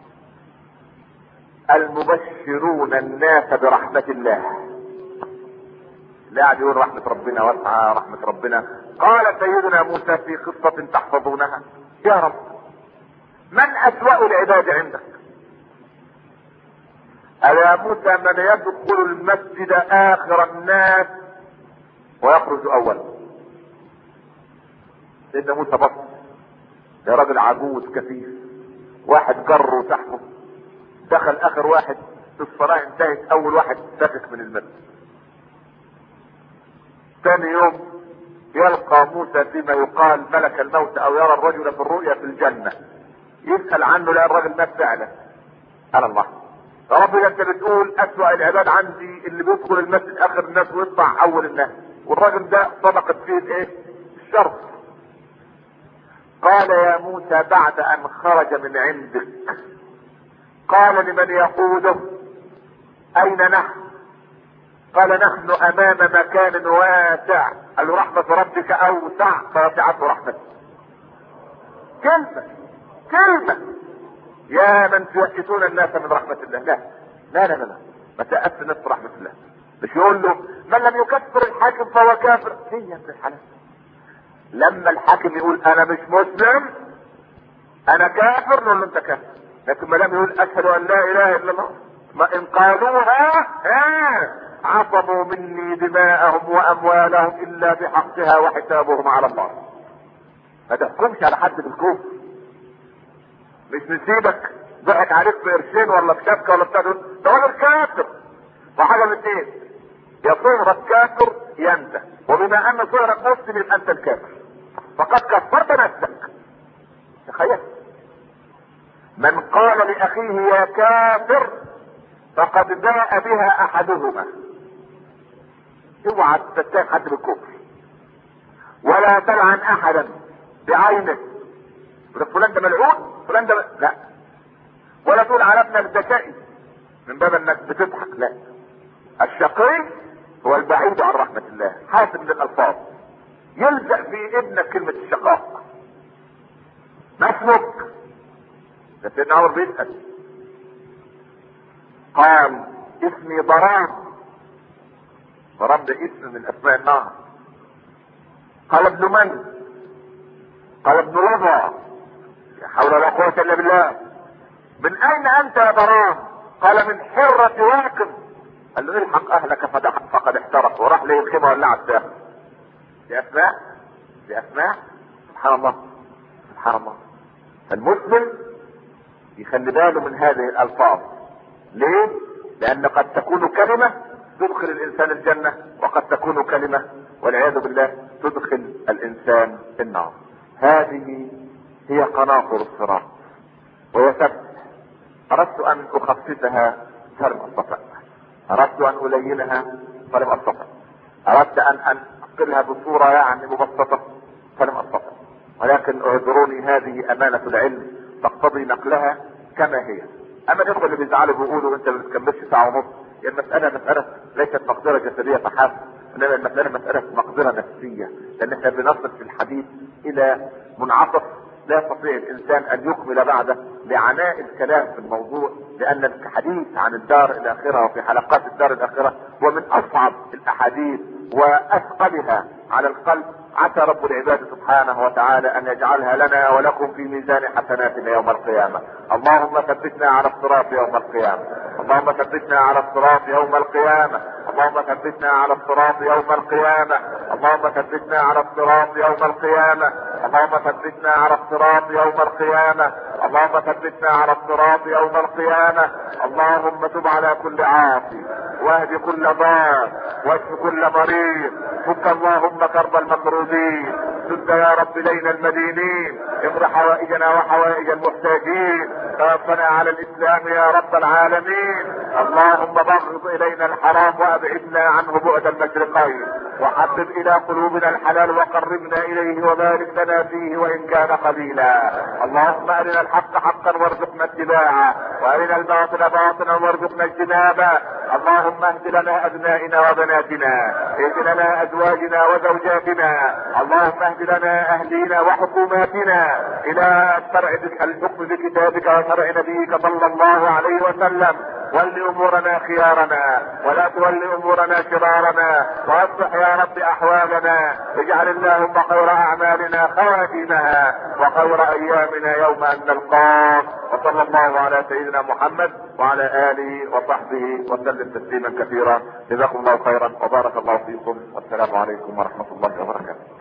المبشرون الناس برحمة الله لا قاعد يقول رحمة ربنا واسعة رحمة ربنا قال سيدنا موسى في قصة تحفظونها يا رب من أسوأ العباد عندك ألا موسى من يدخل المسجد آخر الناس ويخرج أولا سيدنا موسى بص ده راجل عجوز كثيف واحد جره تحته دخل اخر واحد في الصلاة انتهت اول واحد سافك من المسجد ثاني يوم يلقى موسى فيما يقال ملك الموت او يرى الرجل في الرؤيا في الجنة يسأل عنه لا الراجل مات فعلا على الله يا رب ده انت بتقول اسوأ العباد عندي اللي بيدخل المسجد اخر الناس ويطلع اول الناس والراجل ده صدقت فيه الايه الشرط قال يا موسى بعد ان خرج من عندك قال لمن يقوده اين نحن قال نحن امام مكان واسع قال له رحمة ربك اوسع فوسعته رحمته كلمة كلمة يا من توقفون الناس من رحمة الله لا لا لا لا, لا. ما تأس الناس برحمة الله مش يقول له من لم يكفر الحاكم فهو كافر هي يا ابن الحلال لما الحاكم يقول انا مش مسلم انا كافر نقول له انت كافر لكن ما لم يقول اشهد ان لا اله الا الله ما ان قالوها ها عصموا مني دماءهم واموالهم الا بحقها وحسابهم على الله ما تحكمش على حد بالكفر مش نسيبك ضحك عليك بقرشين ولا بشبكه ولا بتاع ده راجل كافر وحاجه من اثنين يا صهرك كافر يا انت وبما ان صهرك مسلم يبقى انت الكافر فقد كفرت نفسك تخيل من قال لاخيه يا كافر فقد باء بها احدهما اوعى تتهم حد بالكفر ولا تلعن احدا بعينه فلان ده ملعون فلان ده لا ولا تقول على ابنك ده شقي من باب انك بتضحك لا الشقي هو البعيد عن رحمة الله حاسب للألفاظ يلزق في ابنك كلمة الشقاء ما اسمك ده سيدنا عمر بيسأل قال اسمي ضرام ضرام ده اسم من اسماء النار قال ابن من قال ابن لظى لا حول ولا قوة الا بالله من اين انت يا ضرام قال من حرة واقف قال له الحق اهلك فقد احترق وراح ليه الخيمة ولع الساق دي اسماء دي اسماء سبحان الله سبحان الله المسلم يخلي باله من هذه الالفاظ ليه لان قد تكون كلمة تدخل الانسان الجنة وقد تكون كلمة والعياذ بالله تدخل الانسان النار هذه هي قناطر الصراط وهي سبت اردت ان اخففها فلم استطع اردت ان الينها فلم استطع اردت ان انقلها بصورة يعني مبسطة فلم استطع ولكن اعذروني هذه امانة العلم تقتضي نقلها كما هي اما الاخوه اللي بيزعلوا بيقولوا انت ما بتكملش ساعه ونص هي المساله مساله ليست مقدره جسديه فحسب انما المساله مساله مقدره نفسيه لان احنا بنصل في الحديث الى منعطف لا يستطيع الانسان ان يكمل بعده لعناء الكلام في الموضوع لان الحديث عن الدار الاخره وفي حلقات الدار الاخره هو من اصعب الاحاديث واثقلها على القلب عسى رب العباد سبحانه وتعالى ان يجعلها لنا ولكم في ميزان حسناتنا يوم القيامة اللهم ثبتنا على الصراط يوم القيامة اللهم ثبتنا على الصراط يوم القيامة اللهم ثبتنا على الصراط يوم القيامة اللهم ثبتنا على الصراط يوم القيامة اللهم ثبتنا على الصراط يوم القيامة اللهم ثبتنا على الصراط يوم القيامة اللهم تب على كل عاصي واهد كل ضال واشف كل مريض فك اللهم كرب المكروبين سد يا رب لينا المدينين اقض حوائجنا وحوائج المحتاجين توفنا على الاسلام يا رب العالمين اللهم بغض الينا الحرام وابعدنا عنه بعد المشرقين وحبب الى قلوبنا الحلال وقربنا اليه وبارك لنا فيه وان كان قليلا اللهم ارنا الحق حقا وارزقنا اتباعه وارنا الباطل باطلا وارزقنا اجتنابه اللهم اهد لنا ابنائنا وبناتنا اهد لنا ازواجنا وزوجاتنا اللهم اهد لنا اهلينا وحكوماتنا الى شرع الحكم بكتابك وشرع نبيك صلى الله عليه وسلم ول امورنا خيارنا ولا تول امورنا شرارنا واصلح يا رب احوالنا اجعل اللهم خير اعمالنا خواتيمها وخير ايامنا يوم ان نلقاك وصلى الله على سيدنا محمد وعلى اله وصحبه وسلم تسليما كثيرا جزاكم الله خيرا وبارك الله فيكم والسلام عليكم ورحمه الله وبركاته